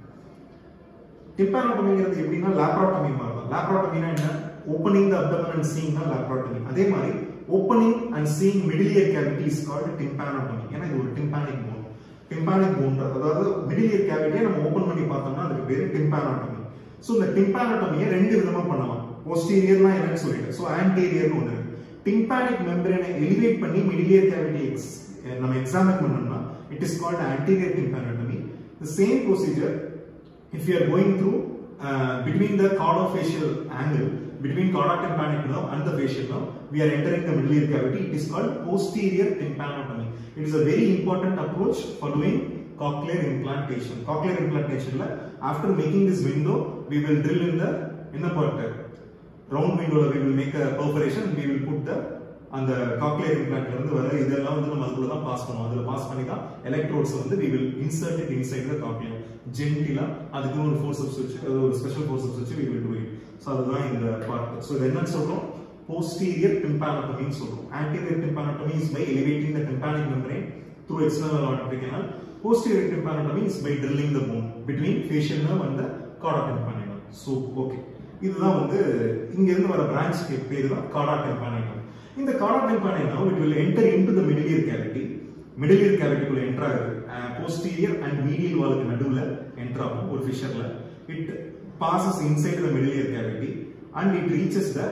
டிம்பானோட்டமிங்கிறது எப்படின்னா லேப்ராட்டமி மாதிரி தான் லேப்ராட்டமினா என்ன opening the abdomen and seeing தான் லேப்ராட்டமி அதே மாதிரி opening and seeing middle ear cavity is called tympanotomy ஏன்னா இது ஒரு டிம்பானிக் போன் டிம்பானிக் போன் அதாவது மிடில் இயர் கேவிட்டியை நம்ம ஓப்பன் பண்ணி பார்த்தோம்னா அதுக்கு பேரு டிம்பானோட்டமி ஸோ இந்த டிம்பானோட்டமியை ரெண்டு விதமா பண்ணலாம் போஸ்டீரியர்னா என்னன்னு சொல்லிட்டு ஸோ ஆன்டீரியர்னு ஒன்று இருக்கு டிம்பானிக் மெம்பரேனை எலிவேட் பண்ணி மிடில் இயர் கேவிட்டி எக்ஸ் நம்ம எக்ஸாமின் பண்ணோம்னா it is called anterior tympanotomy the same procedure if you are going through uh, between the caudofacial angle between cauda tympanic nerve and the facial nerve we are entering the middle ear cavity it is called posterior tympanotomy it is a very important approach for doing cochlear implantation cochlear implantation la after making this window we will drill in the inner part round window we will make a perforation and we will put the அந்த cochlear இம்ப்ளான்ட்ல இருந்து வர இதெல்லாம் வந்து நம்ம அதுக்குள்ள தான் pass பண்ணுவோம் அதுல பாஸ் பண்ணி தான் எலக்ட்ரோட்ஸ் வந்து we will insert it inside the cochlear ஜென்டிலா அதுக்கு ஒரு ஃபோர்சப்ஸ் வச்சு அது ஒரு ஸ்பெஷல் ஃபோர்சப்ஸ் வச்சு we will do it so அதுதான் இந்த பார்ட் ஸோ இது என்னன்னு சொல்றோம் posterior tympanotomy னு சொல்றோம் anterior tympanotomy is by elevating the tympanic membrane through external auditory canal posterior tympanotomy is by drilling the bone between facial nerve and the cauda tympanic nerve so okay இதுதான் வந்து இங்க இருந்து வர branch பேர் தான் காடா tympanic nerve இந்த காடா tympanic nerve it will enter into the middle ear cavity middle ear கேவிட்டிக்குள்ள என்டர் ஆகுது போஸ்டீரியர் அண்ட் மீடியல் வாலுக்கு நடுவுல என்டர் ஆகும் ஒரு ஃபிஷர்ல it passes inside the middle ear cavity and it reaches the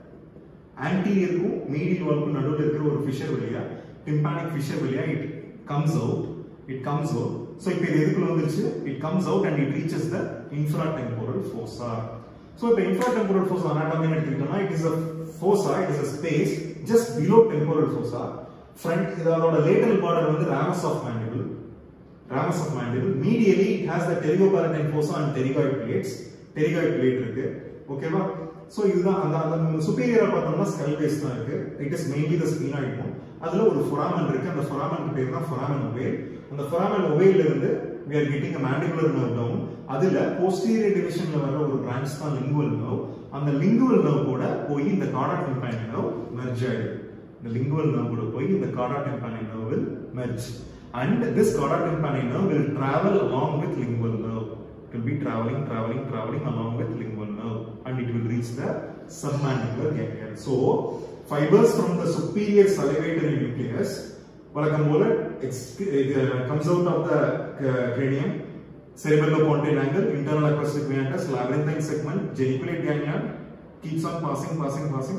ஆன்டீரியருக்கும் மீடியல் வாலுக்கும் நடுவுல இருக்கிற ஒரு ஃபிஷர் வழியா டிம்பானிக் ஃபிஷர் வழியா it comes out it comes out so இப்போ இது எதுக்குள்ள வந்துருச்சு it comes out and it reaches the infratemporal fossa so இப்போ இன்ஃப்ரா டெம்போரல் ஃபோர்ஸ் அனாட்டமி எடுத்துக்கிட்டோம்னா it is a fossa it is a space just below temporal fossa front இதோட lateral border வந்து ramus of mandible ramus of mandible medially it has the pterygopalatine fossa and pterygoid plates pterygoid plate இருக்கு ஓகேவா so இதுதான் அந்த அந்த சுப்பீரியரா பார்த்தோம்னா skull base தான் இருக்கு it is mainly the sphenoid bone அதுல ஒரு ஃபொராமன் இருக்கு அந்த ஃபொராமன் பேர் தான் ஃபொராமன் ஒவேல் அந்த ஃபொராமன் ஒவேல்ல இருந்து we are getting a mandibular nerve down அதுல posterior divisionல வர ஒரு branch தான் lingual nerve அந்த lingual nerve கூட போய் இந்த கார்டா tympanic nerve merge ஆயிடுது the lingual nerve will போய் இந்த cauda tympanic nerve will merge and this cauda tympanic nerve will travel along with lingual nerve it will be traveling traveling traveling along with lingual nerve and it will reach the submandibular ganglia so fibers from the superior salivatory nucleus வழக்கம் போல comes out of the cranium cerebellopontine angle internal acoustic meatus labyrinthine segment geniculate ganglion keeps on passing passing passing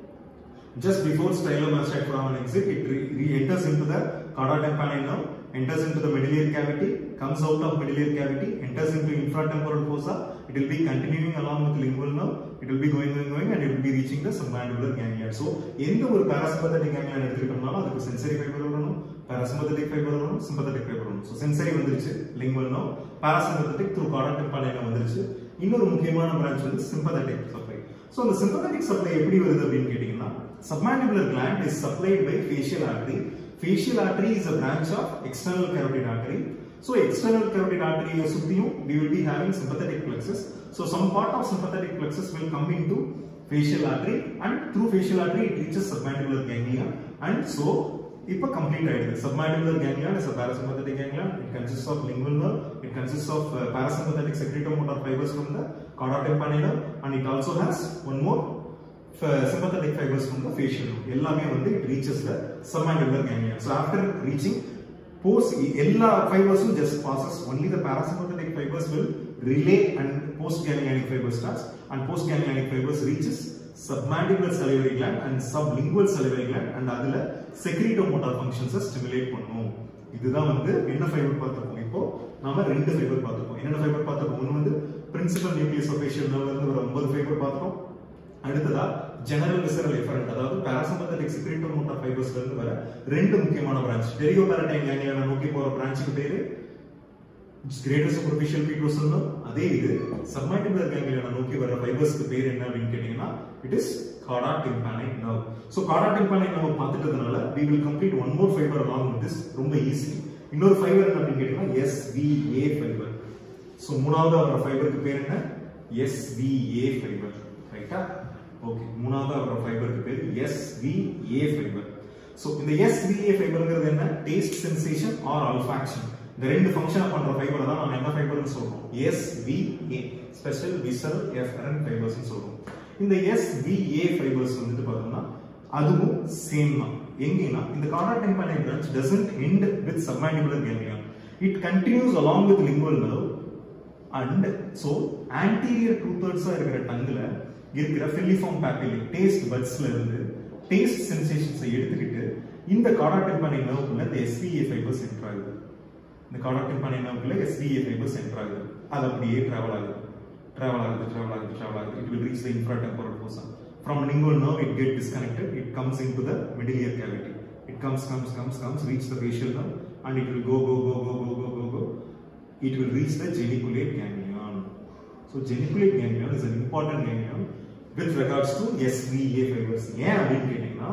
just before stylomastoid foramen exit, it re- re-enters into the cauda tympanic nerve, enters into the middle ear cavity, comes out of middle ear cavity, enters into infratemporal fossa. It will be continuing along with lingual nerve. It will be going, going, going, and it will be reaching the submandibular ganglia. So, எந்த ஒரு parasympathetic ganglion எடுத்துக்கிட்டோம்னாலும் அதுக்கு sensory fiber வரணும் parasympathetic fiber வரணும் sympathetic fiber வரணும் so sensory வந்துருச்சு lingual nerve parasympathetic through cauda tympanic nerve வந்துருச்சு இன்னொரு முக்கியமான branch வந்து sympathetic supply so அந்த sympathetic supply எப்படி வருது அப்படின்னு கேட்டீங்கன்னா submandibular gland is supplied by facial artery facial artery is a branch of external carotid artery so external carotid artery சுத்தியும் we will be having sympathetic plexus so some part of sympathetic plexus will come into facial artery and through facial artery it reaches submandibular ganglia and so இப்போ complete ஆயிடுது submandibular ganglion is a parasympathetic ganglion it consists of lingual nerve it consists of uh, parasympathetic secretomotor fibers from the cauda tympanic nerve and it also has one more sympathetic fibers from the facial nerve எல்லாமே வந்து it reaches the submandibular ganglion so after reaching post எல்லா ஃபைபர்ஸும் just passes only the parasympathetic fibers will relay and post ganglionic fibers starts and post ganglionic fibers reaches submandibular salivary gland and sublingual salivary gland and அதுல secretomotor functions stimulate பண்ணும் இதுதான் வந்து என்ன fibre பார்த்திருக்கோம் இப்போ நாம ரெண்டு ஃபைபர் பார்த்திருக்கோம் என்னென்ன ஃபைபர் பார்த்திருக்கோம் ஒன்று வந்து பிரின்சிபல் நியூக்ளியஸ் ஆஃப் ஃபேஷியல் நர்வ்ல இருந்து ஒரு ஒன்பது ஃபைபர் பார்த்தோம் அடுத்ததா ஜெனரல் விசரல் எஃபரண்ட் அதாவது பாராசிம்பத்தட்டிக் செக்ரேட்டோமோட்டார் ஃபைபர்ஸ்ல இருந்து வர ரெண்டு முக்கியமான பிரான்ச் டெரியோபாரடைன் கேங்லியான நோக்கி போற பிரான்ச்சுக்கு பேரு கிரேட்டர் சூப்பர்ஃபிஷியல் பீட்ரோசல் நர்வ் அதே இது சப்மைண்டிபுலர் கேங்லியனை நோக்கி வர ஃபைபர்ஸ்க்கு பேர் என்ன அப்படின்னு கேட்டீங்கன்னா இட் இஸ் காடா டிம்பானிக் நர்வ் ஸோ காடா tympanic nerve பார்த்துட்டதுனால we will complete one more fiber along with this ரொம்ப ஈஸி இன்னொரு ஃபைபர் என்ன அப்படின்னு கேட்டீங்கன்னா எஸ்விஏ ஃபைபர் ஸோ மூணாவது வர ஃபைபருக்கு பேர் என்ன எஸ்விஏ ஃபைபர் ரைட்டா ஓகே மூணாவது வர ஃபைபருக்கு பேர் எஸ்விஏ ஃபைபர் ஸோ இந்த எஸ்விஏ ஃபைபர்ங்கிறது என்ன டேஸ்ட் சென்சேஷன் ஆர் அல்ஃபாக்ஷன் இந்த ரெண்டு ஃபங்க்ஷனை பண்ற ஃபைபர் தான் நம்ம என்ன ஃபைபர்னு சொல்றோம் எஸ்விஏ ஸ்பெஷல் விசல் எஃப்என் ஃபைபர்ஸ்னு சொல்றோம் இந்த எஸ்விஏ ஃபைபர்ஸ் வந்துட்டு பார்த்தோம்னா அதுவும் சேம் தான் எங்கன்னா இந்த கார்டாட்டின் பண்ணை branch doesn't end with submandibular ganglia it continues along with lingual nerve and so anterior two thirds இருக்கிற டங்குல இருக்கிற ஃபில்லிஃபார்ம் பேப்பிலி டேஸ்ட் பட்ஸ்ல இருந்து டேஸ்ட் சென்சேஷன்ஸை எடுத்துக்கிட்டு இந்த கார்டாட்டின் பண்ணை நர்வுக்குள்ள இந்த எஸ்விஏ ஃபைபர்ஸ் என்டர் ஆகுது இந்த கார்டாட்டின் பண்ணை நர்வுக்குள்ள எஸ்விஏ ஃபைபர்ஸ் என்டர் ஆகுது அது அப்படியே டிராவல் ஆகுது டிராவல் ஆகுது டிராவல் ஆகுது டிராவல் ஆகுது it will reach the infratemporal fossa from lingual nerve it get disconnected it comes into the middle ear cavity it comes comes comes comes reach the facial nerve and it will go go go go go go go go it will reach the geniculate ganglion so geniculate ganglion is an important ganglion with regards to SVA fibers ஏன் அப்படின்னு கேட்டீங்கன்னா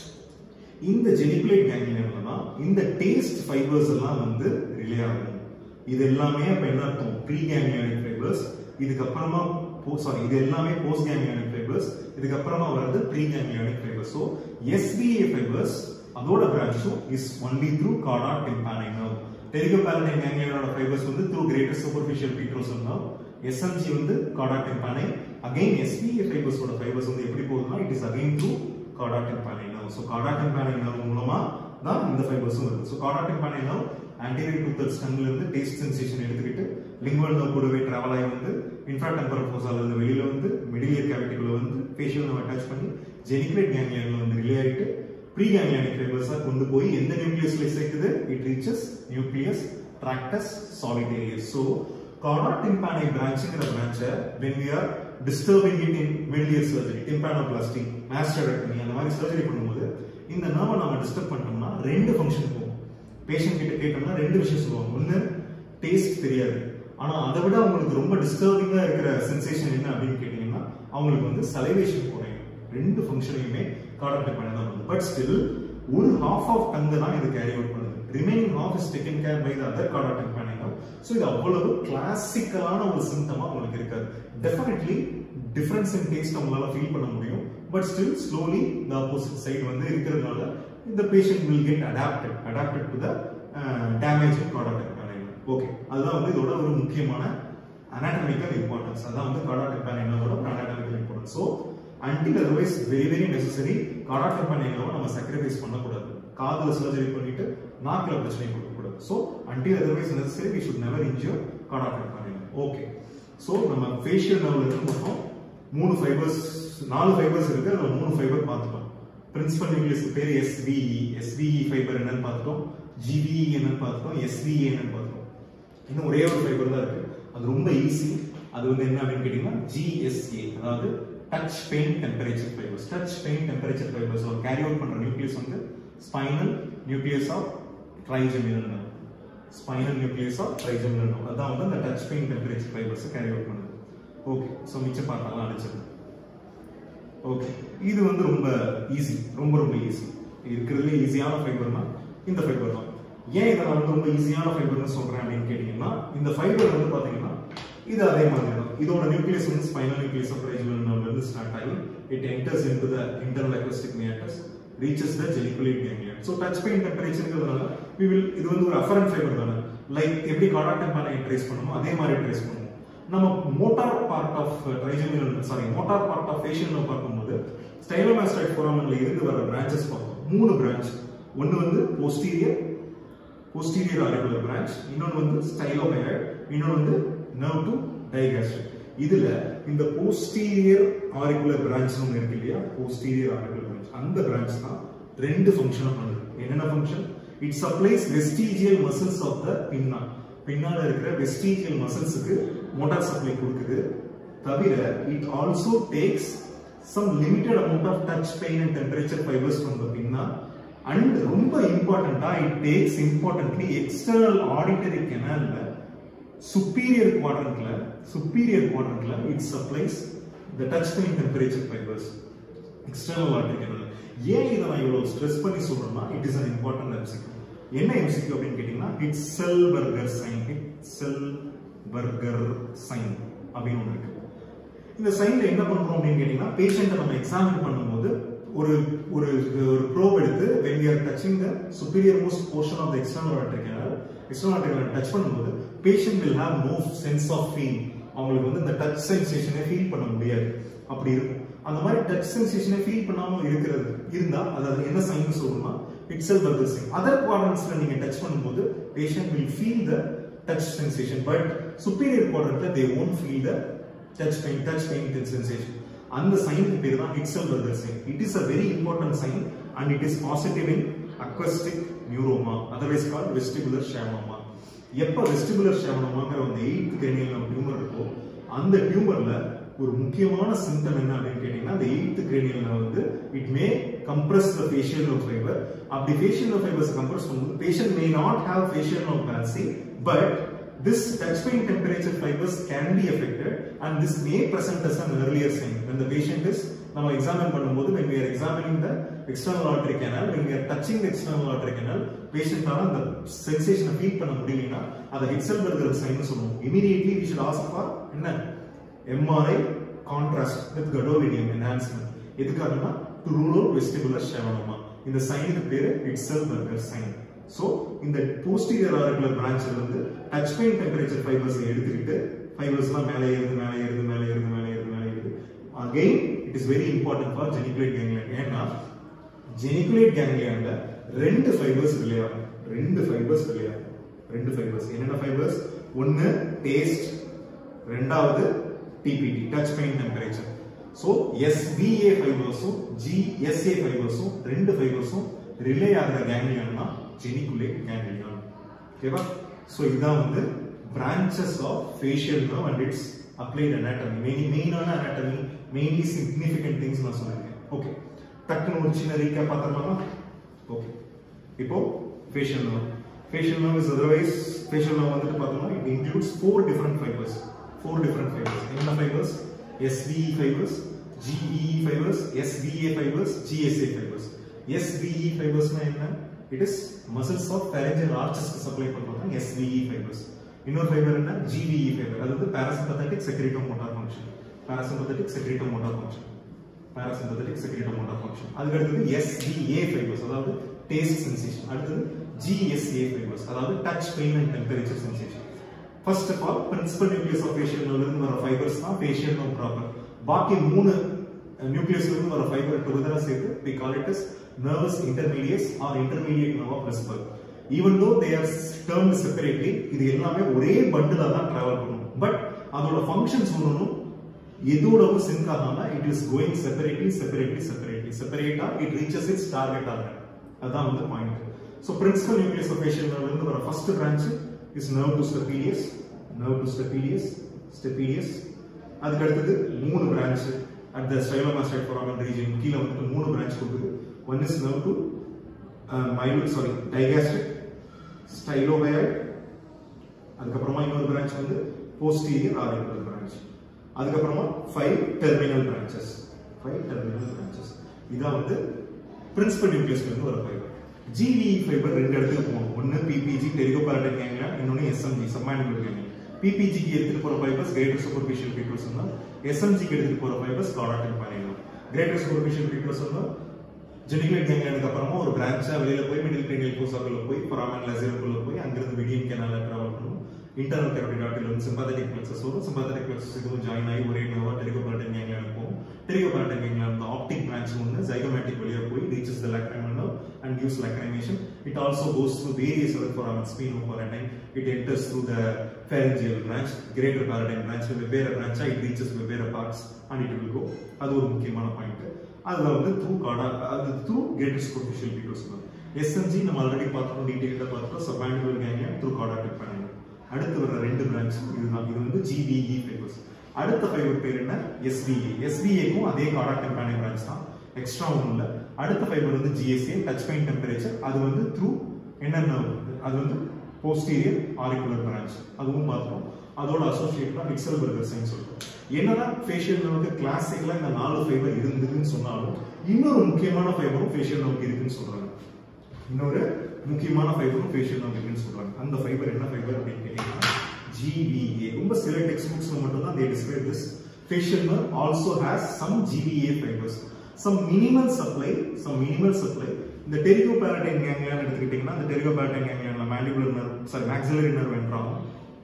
இந்த geniculate கேங்லியன்ல தான் இந்த taste fibres எல்லாம் வந்து relay ஆகும் இது எல்லாமே அப்ப என்ன அர்த்தம் ப்ரீ கேங்லியானிக் ஃபைபர்ஸ் இதுக்கப்புறமா சாரி இது எல்லாமே போஸ்ட் கேங்லியானிக் ஃபைபர்ஸ் இதுக்கப்புறமா வர்றது preganglionic fibres so SPA fibres அதோட பிரான்ச்சும் is only through chorda tympani nerve pterygopalatine கேங்லியனோட ஃபைபர்ஸ் வந்து through greater superficial petrosal nerve SMG வந்து கார்டா டிம்பானை அகைன் எஸ்பிஏ ஃபைபர்ஸோட ஃபைபர்ஸ் வந்து எப்படி போகுதுன்னா it is again through chorda tympani nerve so chorda tympani nerve மூலமா தான் இந்த ஃபைபர்ஸும் வருது so chorda tympani nerve anterior two third ஸ்டங்ல இருந்து டேஸ்ட் சென்சேஷன் எடுத்துக்கிட்டு லிங்குவல் நர்வ் கூடவே டிராவல் ஆகி வந்து இன்ஃப்ரா டெம்பரல் ஃபோசால இருந்து வெளியில வந்து மிடில் இயர் கேவிட்டிக்குள்ள வந்து ஃபேஷியல் நர்வ் அட்டாச் பண்ணி ஜெனிகுலேட் கேங்லியன்ல வந்து ரிலே ஆகிட்டு ப்ரீ கேங்லியானிக் ஃபைபர்ஸா கொண்டு போய் எந்த நியூக்ளியஸ்ல சேர்க்குது it reaches nucleus tractus solitarius so chorda tympani பிரான்ச்ங்கிற பிரான்ச்சை when we are disturbing it in middle ear surgery tympanoplasty mastectomy அந்த மாதிரி சர்ஜரி பண்ணும்போது இந்த நர்வை நாம டிஸ்டர்ப் பண்ணிட்டோம்னா ரெண்டு ஃபங்க்ஷன் போகும் பேஷண்ட் கிட்ட கேட்டோம்னா ரெண்டு விஷயம் சொல்லுவாங்க ஒன்னு டேஸ்ட் தெரியாது ஆனா அதை விட அவங்களுக்கு ரொம்ப டிஸ்டர்பிங்கா இருக்கிற சென்சேஷன் என்ன அப்படின்னு கேட்டீங்கன்னா அவங்களுக்கு வந்து சலைவேஷன் குறையும் ரெண்டு ஃபங்க்ஷனையுமே கார்டாக்ட் பண்ண தான் பண்ணுது பட் ஸ்டில் ஒரு ஹாஃப் ஆஃப் டங்கு தான் இது கேரி அவுட் பண்ணுது remaining half is taken care by the other கார்டாக்ட் பேனிங் ஸோ இது அவ்வளவு கிளாசிக்கலான ஒரு சிம்டமா உங்களுக்கு இருக்காது டெஃபினெட்லி டிஃபரன்ஸ் இன் டேஸ்ட் அவங்களால ஃபீல் பண்ண முடியும் but still slowly the opposite side வந்து இருக்கிறதுனால இந்த patient will get adapted adapted to the damage கார்டாக்ட் பேனிங் ஓகே அதுதான் வந்து இதோட ஒரு முக்கியமான அனாட்டமிக்கல் இம்பார்ட்டன்ஸ் அதான் வந்து கார்டாக்ட் பேனிங்கோட ஒரு anatomical importance so until otherwise very very necessary கார்டாக்ட் பேனிங்கோட நம்ம சாக்ரிஃபைஸ் பண்ணக்கூடாது காதுல சர்ஜரி பண்ணிட்டு நாக்குல பிரச்சனை கொடுக்கக்கூடாது so until otherwise necessary we should never injure கார்டாக்ட் பேனிங் ஓகே ஸோ நம்ம ஃபேஷியல் நர்வ்ல இருந்து மொத்தம் மூணு ஃபைபர்ஸ் நாலு ஃபைபர்ஸ் இருக்கு அதுல மூணு ஃபைபர் பார்த்துட்டோம் பிரின்சிபல் நியூக்ளியஸ் பேர் எஸ்விஇ எஸ்விஇ ஃபைபர் என்னன்னு பார்த்துட்டோம் ஜிவிஇ என்னன்னு பார்த்துட்டோம் எஸ்விஏ என்னன்னு பார்த்துட்டோம் இன்னும் ஒரே ஒரு ஃபைபர் தான் இருக்கு அது ரொம்ப ஈஸி அது வந்து என்ன அப்படின்னு கேட்டீங்கன்னா ஜிஎஸ்ஏ அதாவது touch pain temperature fibres touch pain temperature fibres carry out பண்ற நியூக்ளியஸ் வந்து spinal nucleus of trigeminal nerve spinal nucleus of trigeminal nerve அதான் வந்து அந்த touch pain temperature fibres carry out பண்ணுது ஓகே ஸோ மிச்ச பார்ட்டாலாம் அடிச்சிருக்கேன் ஓகே இது வந்து ரொம்ப ஈஸி ரொம்ப ரொம்ப ஈஸி இருக்கிறதுலே ஈஸியான ஃபைபர்னா இந்த ஃபைபர் தான் ஏன் இதை நான் வந்து ரொம்ப ஈஸியான ஃபைபர்னு சொல்றேன் அப்படின்னு கேட்டீங்கன்னா இந்த ஃபைபர் வந்து பாத்தீங்கன்னா இது அதே மாதிரி தான் இதோட நியூக்ளியஸ் வந்து ஸ்பைனல் நியூக்ளியஸ் ஆஃப் ரைஜினல் நர்வ்ல இருந்து ஸ்டார்ட் ஆகி it enters into the internal acoustic meatus reaches the geniculate ganglion so touch pain டெம்பரேச்சர்ங்கிறதுனால we will இது வந்து ஒரு அஃபரன் ஃபைபர் தானே லைக் எப்படி கார்டாக்டன் பேனை ட்ரேஸ் பண்ணுமோ அதே மாதிரி ட்ரேஸ் பண்ணுவோம் நம்ம motor part of trigeminal sorry motor part of facial nerve பார்க்கும்போது ஸ்டைலோமாஸ்டைட் ஃபோராமன்ல இருந்து வர பிரான்ச்சஸ் பார்த்தோம் மூணு பிரான்ச் ஒன்னு வந்து போஸ்டீரியர் போஸ்டீரியர் ஆரிகுலர் பிரான்ச் இன்னொன்னு வந்து ஸ்டைலோமையர் இன்னொன்னு வந்து நர்வ் டு டைகாஸ்ட்ரிக் இதுல இந்த போஸ்டீரியர் ஆரிகுலர் பிரான்ச் ஒன்று இருக்கு இல்லையா போஸ்டீரியர் ஆரிகுலர் பிரான்ச் அந்த பிரான்ச் தான் ரெண்டு ஃபங்க்ஷன் பண்ணுது என்னென்ன function it supplies vestigial muscles of the pinna பின்னால இருக்கிற வெஸ்டீஜியல் மசில்ஸுக்கு மோட்டார் சப்ளை கொடுக்குது தவிர it also takes some limited amount of touch pain and temperature fibres from the pinna and ரொம்ப இம்பார்ட்டண்டா it takes importantly external auditory கெனால்ல superior quadrantல superior quadrantல it supplies the touch pain temperature fibers external artery canal ஏன் இதை நான் இவ்வளவு stress பண்ணி சொல்றேன்னா it is an important MCQ என்ன MCQ அப்படின்னு கேட்டீங்கன்னா Hitselberger sign Hitselberger sign அப்படின்னு ஒன்று இருக்கு இந்த சைன்ல என்ன பண்றோம் அப்படின்னு கேட்டீங்கன்னா பேஷண்ட்டை நம்ம எக்ஸாமின் பண்ணும்போது ஒரு ஒரு ஒரு ப்ரோப் எடுத்து when we are touching the superior most portion of the external aortic canal external aortic canal touch பண்ணும்போது patient will have no sense of feel அவங்களுக்கு வந்து இந்த டச் சென்சேஷனை ஃபீல் பண்ண முடியாது அப்படி இருக்கும் அந்த மாதிரி டச் சென்சேஷனை ஃபீல் பண்ணாம இருக்கிறது இருந்தா அதாவது என்ன சைன் சொல்லணும்னா இட்ஸெல் பர்கர் சைன் அதர் குவாட்ரண்ட்ஸ்ல நீங்க டச் பண்ணும்போது patient will feel the touch sensation but superior quadrantல they won't feel the touch pain touch pain sensation அந்த சைனுக்கு பேர் தான் Hitselberger sign it is a very important sign and it is positive in acoustic neuroma otherwise call vestibular schwannoma எப்ப vestibular ஷேமோமாங்கிற அந்த eighth cranial tumour இருக்கோ அந்த டியூமர்ல ஒரு முக்கியமான சிம்டம் என்ன அப்படின்னு கேட்டீங்கன்னா அந்த எயித் கிரேனியல்ல வந்து it may compress the facial nerve fibre அப்படி ஃபேஷியல் நோ ஃபைபர்ஸ் கம்ப்ரஸ் பண்ணும்போது patient may not have facial nerve palsy but this touch pain temperature fibers can be affected and this may present as an earlier sign when the patient is நம்ம examine பண்ணும்போது when we are examining the external aortic canal when we are touching the external aortic canal பேஷண்டால அந்த சென்சேஷனை feel பண்ண முடியலனா அதை Hitselberger sign சொல்லுவோம் immediately we should ask for என்ன MRI contrast with gadolinium enhancement எதுக்காகனா to rule out vestibular schwannoma இந்த சைனுக்கு பேரு ஹெட்செல்பர்கர் சைன் சோ இந்த போஸ்டீரியர் ஆரிகுலர் பிரான்ச்ல இருந்து டச் பெயின் டெம்பரேச்சர் ஃபைபர்ஸ் எடுத்துக்கிட்டு ஃபைபர்ஸ்லாம் மேலே ஏறுது மேலே ஏறுது மேலே ஏறுது மேலே ஏறுது மேலே ஏறுது again it is very important for geniculate ganglion ஏன்னா ஜெனிகுலேட் கேங்லியன்ல ரெண்டு ஃபைபர்ஸ் ரிலே ஆகும் ரெண்டு ஃபைபர்ஸ் ரிலே ஆகும் ரெண்டு ஃபைபர்ஸ் என்னென்ன ஃபைபர்ஸ் ஒன்னு டேஸ்ட் ரெண்டாவது TPT touch pain temperature so SPA ஃபைபர்ஸும் ஜிஎஸ்ஏ ஃபைபர்ஸும் ரெண்டு ஃபைபர்ஸும் ரிலே ஆகிற கேங்லியான்னா ஜெனிகுலேட் கேங்லியான் ஓகேவா ஸோ இதான் வந்து branches of facial nerve and its applied anatomy main மெயினான அனாட்டமி மெயின்லி சிக்னிஃபிகண்ட் திங்ஸ் நான் சொல்லியிருக்கேன் ஓகே டக்குன்னு ஒரு சின்ன ரீக்கா பார்த்துருமாமா ஓகே இப்போ facial nerve facial nerve is otherwise facial nerve வந்துட்டு பார்த்தோம்னா it includes four different fibres four different fibres என்ன fibres SVE fibres GE fibres SVA fibres GSA fibres SVE ஃபைபர்ஸ்னா என்ன it is muscles of pharyngeal ஆர்ச்சஸ்க்கு supply பண்றது SVE fibres இன்னொரு fibre என்ன GVE fibre அது வந்து parasympathetic secretomotor function parasympathetic secretomotor function parasympathetic secretomotor function அதுக்கு அடுத்தது எஸ்விஏ ஃபைபர்ஸ் அதாவது டேஸ்ட் சென்சேஷன் அடுத்தது ஜிஎஸ்ஏ ஃபைபர்ஸ் அதாவது touch pain and temperature sensation first of all principal nucleus of facial நர்வ்ல இருந்து வர ஃபைபர்ஸ் தான் facial nerve proper பாக்கி மூணு நியூக்ளியஸ்ல இருந்து வர ஃபைபர் டுகெதரா சேர்த்து we call it as nervous intermediates or intermediate nerve of Westberg even though they are termed separately இது எல்லாமே ஒரே பண்டிலா தான் டிராவல் பண்ணும் பட் அதோட ஃபங்க்ஷன்ஸ் ஒன்றும் எதோடவும் சிங்க் ஆகாம it is going separately separately separately செப்பரேட்டா it reaches its target organ அதான் வந்து point so principal nucleus of facial நர்வ்ல இருந்து வர first branch is nerve to stapedius nerve to stapedius stapedius அதுக்கு அடுத்தது மூணு branch at the stylomastoid foramen region கீழே வந்துட்டு மூணு பிரான்ச் கொடுக்குது one is nerve to mylohyoid sorry digastric stylohyoid அதுக்கப்புறமா இன்னொரு பிரான்ச் வந்து போஸ்டீரியர் ஆரிகுலர் பிரான்ச் அதுக்கப்புறமா five terminal branches five terminal branches இதான் வந்து பிரின்சிபல் நியூக்ளியஸ்ல இருந்து வர ஃபைபர் ஜிவிஇ ஃபைபர் ரெண்டு இடத்துக்கு போகும் ஒன்னு பிபிஜி டெரிகோபாரடைன் கேங்லியா இன்னொன்னு எஸ்எம்ஜி சப்மானிபல் கேங்லியா பிபிஜிக்கு எடுத்துட்டு போற ஃபைபர்ஸ் கிரேட்டர் சூப்பர்ஃபிஷியல் பீட்ரோஸ் எஸ்எம்ஜிக்கு எடுத்துட்டு போற ஃபைபர்ஸ் காடாட்டின் tympani greater superficial petrosal geniculate கேங்லியானுக்கு அப்புறமா ஒரு பிரான்ச்சா வெளியில போய் மிடில் கிரேனியல் கோசாக்குள்ள போய் ஃபொராமன் லெசருக்குள்ள போய் அங்கிருந்து மீடியம் கேனால டிராவல் பண்ணும் இன்டர்னல் கேரோட்டிட் ஆர்டரியில் வந்து சிம்பத்தட்டிக் பிளக்ஸஸ் வரும் சிம்பத்தட்டிக் பிளக்ஸஸ் இதுவும் ஜாயின் ஆகி ஒரே நோவா டெரிகோபாரடைன் கேங்லியானுக்கு போகும் pterygopalatine ganglion the optic branch ஒன்று zygomatic வழியா போய் reaches the lacrimal nerve and gives lacrimation it also goes through various other foramen sphenoparatine it enters through the pharyngeal branch greater paratine branch வெவ்வேறு branch it reaches வெவ்வேறு parts and it will go அது ஒரு முக்கியமான point அதுல வந்து through chorda அது through greater superficial petrosal SMG நம்ம already பார்த்தோம் டீடைல்டா பார்த்தோம் சப்பாண்டிபல் கேங்லியா த்ரூ கார்டாட்டிக் பானியம் அடுத்து வர ரெண்டு பிரான்ச் இதுதான் இது வந்து ஜிபிஇ ஃபைபர்ஸ் அடுத்த ஃபைபர் பேர் என்ன எஸ்பிஏ எஸ்பிஏக்கும் அதே கார்டாட்டிக் பானியம் பிரான்ச் தான் எக்ஸ்ட்ரா ஒன்றும் இல்லை அடுத்த ஃபைபர் வந்து ஜிஎஸ்ஏ டச் பெயின் டெம்பரேச்சர் அது வந்து த்ரூ என்ன nerve அது வந்து போஸ்டீரியர் ஆரிகுலர் பிரான்ச் அதுவும் பார்த்தோம் அதோட அசோசியேட்டா மிக்சல் பர்கர் சைன் சொல்றோம் என்னதான் ஃபேஷியல் நர்வுக்கு கிளாசிக்கலா இந்த நாலு ஃபைபர் இருந்ததுன்னு சொன்னாலும் இன்னொரு முக்கியமான ஃபைபரும் ஃபேஷியல் நர்வுக்கு இருக்குன்னு சொல்றாங்க இன்னொரு முக்கியமான ஃபைபரும் ஃபேஷியல் நர்வ் இருக்குன்னு சொல்றாங்க அந்த ஃபைபர் என்ன ஃபைபர் அப்படின்னு கேட்டீங்கன்னா GVA ரொம்ப சில டெக்ஸ்ட் புக்ஸ்ல மட்டும் தான் they describe this facial nerve also has some GVA fibers some minimal supply some minimal supply இந்த டெரிகோபாலடைன் கேங்லியான் எடுத்துக்கிட்டீங்கன்னா இந்த டெரிகோபாலடைன் கேங்லியான்ல mandibular nerve sorry maxillary nerve என்றாலும்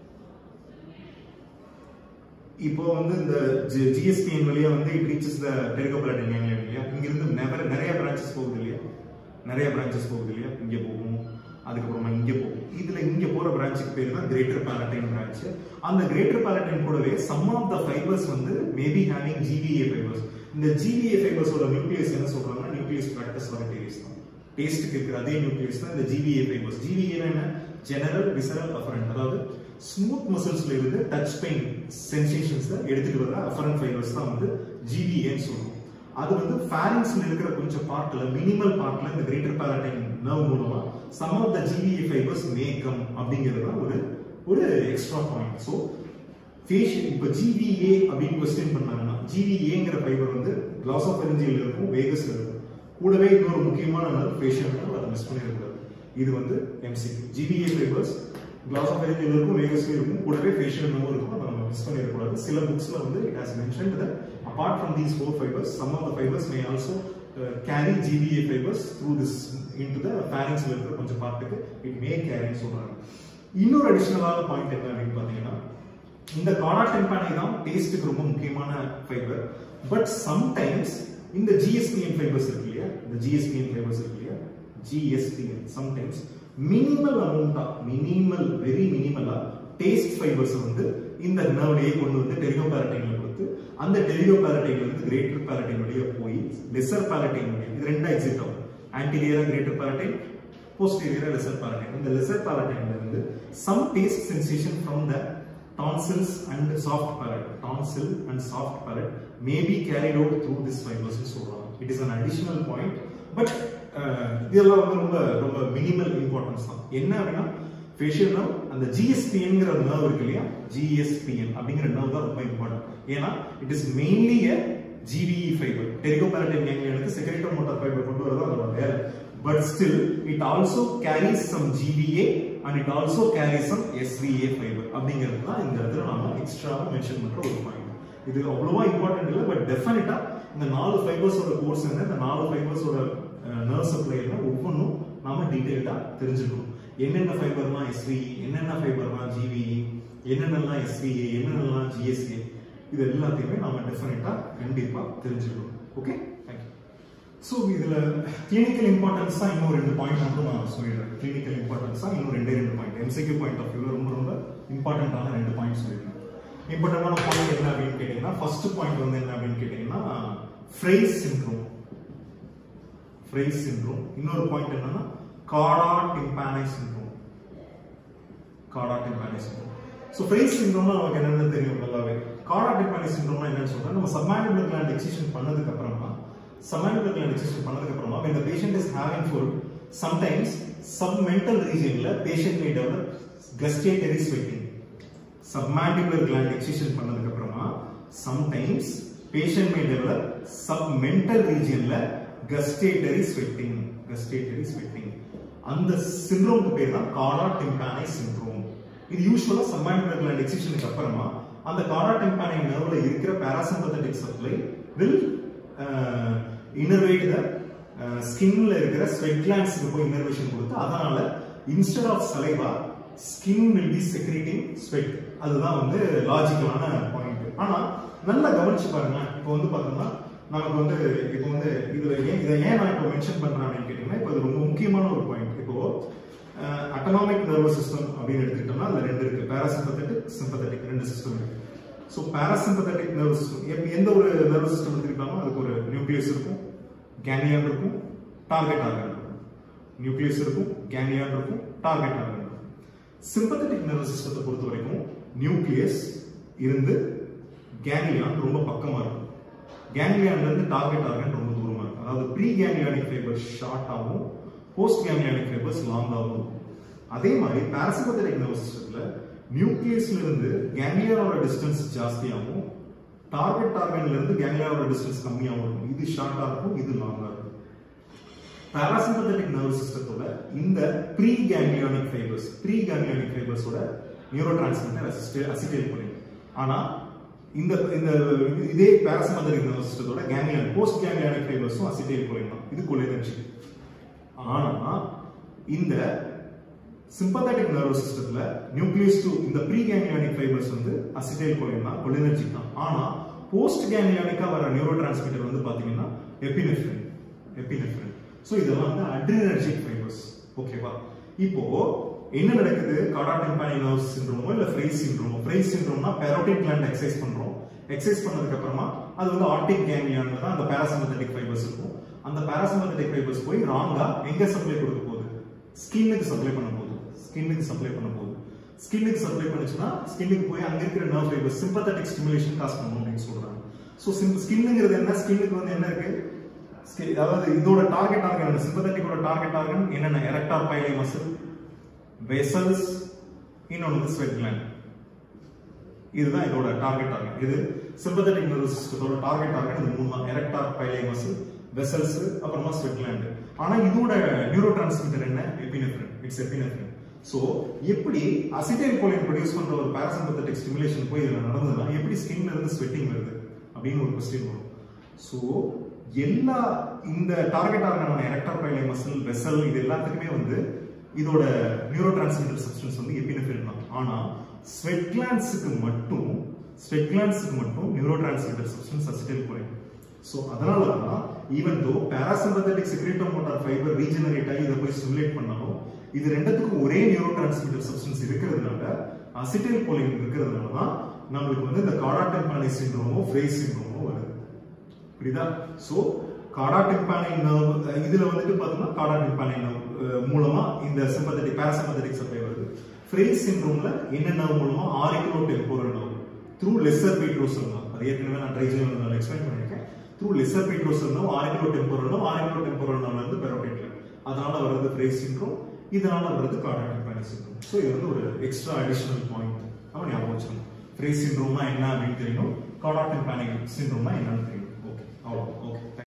இப்போ வந்து இந்த ஜிஎஸ்டிஎன் வழியா வந்து it reaches the pterygopalatine ganglion இல்லையா இங்க இருந்து நிறைய நிறைய பிரான்ச்சஸ் போகுது இல்லையா நிறைய பிரான்ச்சஸ் போகுது இல்லையா இங்க போகும் அதுக்கப்புறமா இங்க போகும் இதுல இங்க போற பிரான்ச்சுக்கு பேர் தான் கிரேட்டர் பாலடைன் பிரான்ச் அந்த கிரேட்டர் பாலடைன் கூடவே சம் ஆஃப் த ஃபைபர்ஸ் வந்து மேபி ஹேவிங் ஜிவிஏ ஃபைபர்ஸ் இந்த ஜிவிஏ ஃபைபர்ஸோட நியூக்ளியஸ் என்ன சொல்றாங்கன்னா நியூக்ளியஸ் பிராக்டஸ் வாரட்டேரியஸ் தான் டேஸ்ட்டுக்கு இருக்கிற அதே நியூக்ளியஸ் தான் இந்த ஜிவிஏ ஃபைபர்ஸ் ஜிவிஏ என்ன ஜெனரல் விசரல் அஃபரண்ட் அதாவது ஸ்மூத் மசில்ஸ்ல இருந்து டச் பெயின் சென்சேஷன்ஸ் எடுத்துட்டு வர அஃபரண்ட் ஃபைபர்ஸ் தான் வந்து ஜிவிஏன்னு சொல்லுவோம் அது வந்து ஃபேரிங்ஸ்ல இருக்கிற கொஞ்சம் பார்ட்ல மினிமல் பார்ட்ல இந்த கிரேட்டர் பாலடைன் நர்வ் மூலமா some of the GVA fibres மேக்கம் அப்படிங்கிறது தான் ஒரு ஒரு எக்ஸ்ட்ரா பாயிண்ட் ஸோ ஃபேஷியல் இப்போ ஜிவிஏ அப்படின்னு கொஸ்டின் பண்ணாங்கன்னா ஜிவிஏங்கிற ஃபைபர் வந்து கிளாஸ் ஆஃப் எரிஞ்சியில் இருக்கும் வேகஸ்ல இருக்கும் கூடவே இன்னொரு முக்கியமான நர்வ் ஃபேஷியல் நர்வ் அதை மிஸ் பண்ணிடக்கூடாது இது வந்து MCQ GVA fibres class of எரிஞ்சில் இருக்கும் வேகஸ்ல இருக்கும் கூடவே ஃபேஷியல் நர்வ் இருக்கும் அதை நம்ம மிஸ் பண்ணிடக்கூடாது சில புக்ஸ்ல வந்து it has mentioned that apart from these four fibers some of the fibers may also uh, carry GVA fibers through this into the pharynx ல இருக்கிற கொஞ்சம் பார்ட்டுக்கு it may carry சொல்றாங்க இன்னொரு அடிஷனலான பாயிண்ட் என்ன அப்படின்னு பாத்தீங்கன்னா இந்த காடா டெம்பானி தான் டேஸ்ட்டுக்கு ரொம்ப முக்கியமான ஃபைபர் பட் சம்டைம்ஸ் இந்த ஜிஎஸ்பிஎன் ஃபைபர்ஸ் இருக்கு இல்லையா இந்த ஜிஎஸ்பிஎன் ஃபைபர்ஸ் இருக்கு இல்லையா ஜிஎஸ்பிஎன் சம்டைம்ஸ் மினிமல் அமௌண்டா மினிமல் வெரி மினிமலா டேஸ்ட் ஃபைபர்ஸ் வந்து இந்த நர்வ்லயே கொண்டு வந்து டெரிகோபாரடைன்ல கொடுத்து அந்த டெரிகோபாரடைன்ல இருந்து கிரேட்டர் பாரடைன் வழியா போய் லெசர் பாரடைன் வழியா இது ரெண்டா எக்ஸிட் ஆகும் ஆன்டீரியரா கிரேட்டர் பாரடைன் போஸ்டீரியரா லெசர் பாரடைன் இந்த லெசர் பாரடைன்ல இருந்து some taste sensation from the tonsils and soft palate tonsil and soft palate may be carried out through this fibers சொல்றாங்க it is an additional point but இதெல்லாம் வந்து ரொம்ப ரொம்ப மினிமல் இம்பார்ட்டன்ஸ் தான் என்ன அப்படின்னா ஃபேஷியல் நர்வ் அந்த ஜிஎஸ்பிஎன்ங்கிற நர்வ் இருக்கு இல்லையா ஜிஎஸ்பிஎன் அப்படிங்கிற நர்வ் தான் ரொம்ப இம்பார்ட்டன்ட் ஏன்னா it is mainly a GVE fibre pterygopalatine கேங்லியனுக்கு செக்ரேட்டர் மோட்டார் ஃபைபர் கொண்டு வரது அதோட வேலை but still it also carries some GVA and it also carry some SVA fibre அப்படிங்கிறது தான் இந்த இடத்துல நாம எக்ஸ்ட்ராவா மென்ஷன் பண்ற ஒரு பாயிண்ட் இது அவ்வளவா இம்பார்ட்டன்ட் இல்லை பட் டெஃபினட்டா இந்த நாலு ஃபைபர்ஸோட கோர்ஸ் என்ன இந்த நாலு ஃபைபர்ஸோட நர்வ் சப்ளை என்ன ஒவ்வொன்றும் நாம டீடைல்டா தெரிஞ்சுக்கணும் என்னென்ன ஃபைபர்லாம் எஸ்விஇ என்னென்ன ஃபைபர்லாம் ஜிவிஇ என்னென்னலாம் எஸ்விஏ என்னென்னலாம் ஜிஎஸ்ஏ இது எல்லாத்தையுமே நாம டெஃபினட்டா கண்டிப்பா தெரிஞ்சுக்கணும் ஓகே தேங்க்யூ ஸோ இதுல கிளினிக்கல் இம்பார்ட்டன்ஸ் தான் இன்னும் ரெண்டு பாயிண்ட் மட்டும் நான் சொல்லிடுறேன் கிளினிக்கல் இம்பார்ட்டன்ஸ் தான் இன்னும் ரெண்டே ரெண்டு பாயிண்ட் எம்சிக்யூ பாயிண்ட் ஆஃப் வியூல ரொம்ப ரொம்ப இம்பார்ட்டன்டான ரெண்டு பாயிண்ட் சொல்லிடுறேன் இம்பார்ட்டன்டான பாயிண்ட் என்ன அப்படின்னு கேட்டீங்கன்னா ஃபர்ஸ்ட் பாயிண்ட் வந்து என்ன அப்படின்னு கேட்டீங்கன்னா ஃப்ரைஸ் சிண்ட்ரோம் ஃப்ரைஸ் சிண்ட்ரோம் இன்னொரு பாயிண்ட் என்னன்னா காடா டிம்பானை சிண்ட்ரோம் காடா டிம்பானை சிண்ட்ரோம் ஸோ ஃப்ரைஸ் சிண்ட்ரோம்னா நமக்கு என்னென்ன தெரியும் நல்லாவே காடா டிம்பானை சிண்ட்ரோம்னா என்னன்னு சொல்றேன் நம்ம சப்மாண்டிபுலர் கிளாண்ட் எக்ஸிஷன் பண்ணதுக்கு அப்புறமா சப்மாண்டிபுலர் கிளாண்ட் எக்ஸிஷன் பண்ணதுக்கு அப்புறமா when the patient is having food sometimes submental regionல patient may develop gustatory sweating submandibular gland excision பண்ணதுக்கு அப்புறமா sometimes patient may develop submental regionல gustatory sweating gustatory sweating அந்த சிண்ட்ரோம்க்கு பேர் தான் காடா டிம்பானை சிண்ட்ரோம் இது யூஸ்வலா சப்மாண்டிபுலர் gland excisionக்கு அப்புறமா அந்த காடா டிம்பானை நர்வ்ல இருக்கிற parasympathetic supply will innervate the ஸ்கின்ல இருக்கிற ஸ்வெட் கிளான்ஸ்க்கு போய் இன்னர்வேஷன் கொடுத்து அதனால instead of saliva skin will be secreting sweat அதுதான் வந்து லாஜிக்கலான பாயிண்ட் ஆனா நல்லா கவனிச்சு பாருங்க இப்போ வந்து பார்த்தோம்னா நமக்கு வந்து இப்போ வந்து இதுல ஏன் இதை ஏன் நான் இப்போ மென்ஷன் பண்றேன் அப்படின்னு கேட்டீங்கன்னா இப்போ இது ரொம்ப முக்கியமான ஒரு பாயிண்ட் இப்போ அட்டனாமிக் நர்வஸ் சிஸ்டம் அப்படின்னு எடுத்துக்கிட்டோம்னா அதுல ரெண்டு இருக்கு பாராசிம்பத்தட்டிக் சிம்பத்தட்டிக் ரெண்டு சிஸ்டம் இருக்கு ஸோ பாராசிம்பத்தட்டிக் நர்வஸ் சிஸ்டம் எந்த ஒரு நர்வஸ் சிஸ்டம் எடுத்துக்கிட்டாலும் அதுக்கு ஒரு நியூக்ளியஸ் இருக்கும் கேனியான் இருக்கும் டார்கெட் ஆர்கன் இருக்கும் நியூக்ளியஸ் இருக்கும் கேனியான் இருக்கும் டார்கெட் ஆர்கன் இருக்கும் சிம்பத்தட்டிக் நர்வஸ் சிஸ்டத்தை பொறுத்த வரைக்கும் நியூக்ளியஸ் இருந்து கேங்லியான் ரொம்ப பக்கமா இருக்கும் கேங்லியான்ல இருந்து டார்கெட் ஆர்கன் ரொம்ப தூரமா இருக்கும் அதாவது ப்ரீ கேங்லியானிக் ஃபைபர் ஷார்ட் ஆகும் போஸ்ட் கேங்லியானிக் ஃபைபர்ஸ் லாங் ஆகும் அதே மாதிரி பாராசிம்பத்தட்டிக் நர்வஸ் சிஸ்டத்துல நியூக்ளியஸ்ல இருந்து கேங்லியானோட டிஸ்டன்ஸ் ஜாஸ்தியாகும் டார்கெட் டார்கெட்ல இருந்து கேங்லியானோட டிஸ்டன்ஸ் கம்மியாகும் இருக்கும் இது ஷார்ட்டா இருக்கும் இது லாங்கா இருக்கும் பாராசிம்பத்தட்டிக் நர்வஸ் சிஸ்டத்தோட இந்த preganglionic fibres preganglionic ஃபைபர்ஸோட நியூரோ டிரான்ஸ்மிட்டர் அசிட்டேல் பண்ணி ஆனா இந்த இந்த இதே பாராசிம்பத்தட்டிக் நர்வஸ் சிஸ்டத்தோட கேங்லியான் போஸ்ட் கேங்லியானிக் ஃபைபர்ஸும் அசிட்டேல் பண்ணிடலாம் இது கொலைனர்ஜி ஆனா இந்த சிம்பத்தட்டிக் நர்வஸ் சிஸ்டத்துல நியூக்ளியஸ் டு இந்த ப்ரீ கேங்லியானிக் ஃபைபர்ஸ் வந்து அசிட்டைல் கோலின் தான் கொலினர்ஜிக் தான் ஆனா போஸ்ட் கேங்லியானிக்கா வர நியூரோ டிரான்ஸ்மிட்டர் வந்து பாத்தீங்கன்னா எபினெஃப்ரின் எபினெஃப்ரின் சோ இதெல்லாம் வந்து அட்ரினர்ஜிக் ஃபைபர்ஸ் ஓகேவா இப்போ என்ன நடக்குது கார்டாட்டிம்பானி நர்வ் சிண்ட்ரோமோ இல்ல ஃப்ரைஸ் சிண்ட்ரோமோ ஃப்ரைஸ் சிண்ட்ரோம்னா பெரோட்டிக் கிளாண்ட் எக்ஸசைஸ் பண்றோம் எக்ஸசைஸ் பண்ணதுக்கு அப்புறமா அது வந்து ஆர்டிக் கேங்லியான்ல தான் அந்த பாராசிம்பத்தட்டிக் ஃபைபர்ஸ் இருக்கும் அந்த பாராசிம்பத்தட்டிக் ஃபைபர்ஸ் போய் ராங்கா எங்க சப்ளை கொடுக்க போகுது ஸ்கின்னுக்கு சப்ளை பண்ண போகுது ஸ்கின்னுக்கு சப்ளை பண்ண போகுது ஸ்கின்னுக்கு சப்ளை பண்ணுச்சுன்னா ஸ்கின்னுக்கு போய் அங்க இருக்கிற nerve fibre sympathetic stimulation cause பண்ணும் அப்படின்னு சொல்றாங்க ஸோ ஸ்கின்னுங்கிறது என்ன ஸ்கின்னுக்கு வந்து என்ன இருக்கு Skin- அதாவது இதோட டார்கெட் ஆர்கன் சிம்பத்தட்டிக்கோட டார்கெட் ஆர்கன் என்னென்ன எரக்டார் பைலை மசில் வெசல்ஸ் இன்னொன்று வந்து ஸ்வெட் கிளாண்ட் இதுதான் இதோட டார்கெட் ஆர்கன் இது சிம்பத்தட்டிக் நர்வஸ் சிஸ்டத்தோட டார்கெட் ஆர்கன் இது மூணு தான் எரக்டார் பைலை மசில் வெசல்ஸ் அப்புறமா ஸ்வெட் கிளாண்ட் ஆனா இதோட நியூரோ டிரான்ஸ்மிட்டர் என்ன எபினெஃப்ரின் இட்ஸ் எபினெஃப்ரின் சோ எப்படி அசிடைல் கோலின் ப்ரொடியூஸ் பண்ற ஒரு பாராசிம்பத்தட்டிக் ஸ்டிமுலேஷன் போய் இதுல நடந்ததுன்னா எப்படி ஸ்கின்ல இருந்து ஸ்வெட்டிங் வருது அப்படின்னு ஒரு கொஸ்டின் வரும் சோ எல்லா இந்த டார்கெட் ஆர்கனான எரக்டார் பைலை மசில் வெசல் இது எல்லாத்துக்குமே வந்து இதோட நியூரோ டிரான்ஸ்மிட்டர் சப்ஸ்டன்ஸ் வந்து எபினெஃப்ரின் தான் ஆனா ஸ்வெட் கிளான்ஸுக்கு மட்டும் ஸ்வெட் கிளான்ஸுக்கு மட்டும் neurotransmitter substance acetylcholine so அதனால தான் even though parasympathetic செக்ரேட்டோமோட்டார் fibre regenerate ஆகி இதை போய் ஸ்டிமுலேட் பண்ணாலும் இது ரெண்டுத்துக்கும் ஒரே நியூரோ டிரான்ஸ்மிட்டர் சப்ஸ்டன்ஸ் இருக்கிறதுனால அசிடைல் கோலின் இருக்கிறதுனால தான் நம்மளுக்கு வந்து இந்த கார்டாட்டெம்பானி சிண்ட்ரோமோ ஃப்ரேஸ் சிண்ட்ரோமோ வருது புரியுதா சோ கார்டாட்டிம்பானை நர்வ் இதுல வந்துட்டு பார்த்தோம்னா கார்டாட்டிம்பானை நர்வ் மூலமா இந்த சிம்பத்தட்டிக் பாராசிம்பத்தட்டிக் சப்ளை வருது ஃப்ரேஸ் சிண்ட்ரோம்ல என்ன நர்வ் மூலமா auriculotemporal nerve through lesser petrosal nerve அது ஏற்கனவே நான் ட்ரைஜன் நான் எக்ஸ்பிளைன் பண்ணிருக்கேன் through lesser petrosal nerve auriculotemporal nerve auriculotemporal nerve வந்து பெரோட்டிட்ல அதனால வர்றது ஃப்ரேஸ் சிண்ட்ரோம் இதனால வர்றது கார்டாட்டிம்பானை சிண்ட்ரோம் ஸோ இது வந்து ஒரு எக்ஸ்ட்ரா அடிஷனல் பாயிண்ட் நம்ம ஞாபகம் வச்சுக்கணும் ஃப்ரேஸ் சிண்ட்ரோம்னா என்ன அப்படின்னு தெரியணும் கார்டாட்டிம்பானை சிண்ட்ரோம்னா என்னன்னு தெரியணும் ஓகே அவ்வளோ ஓகே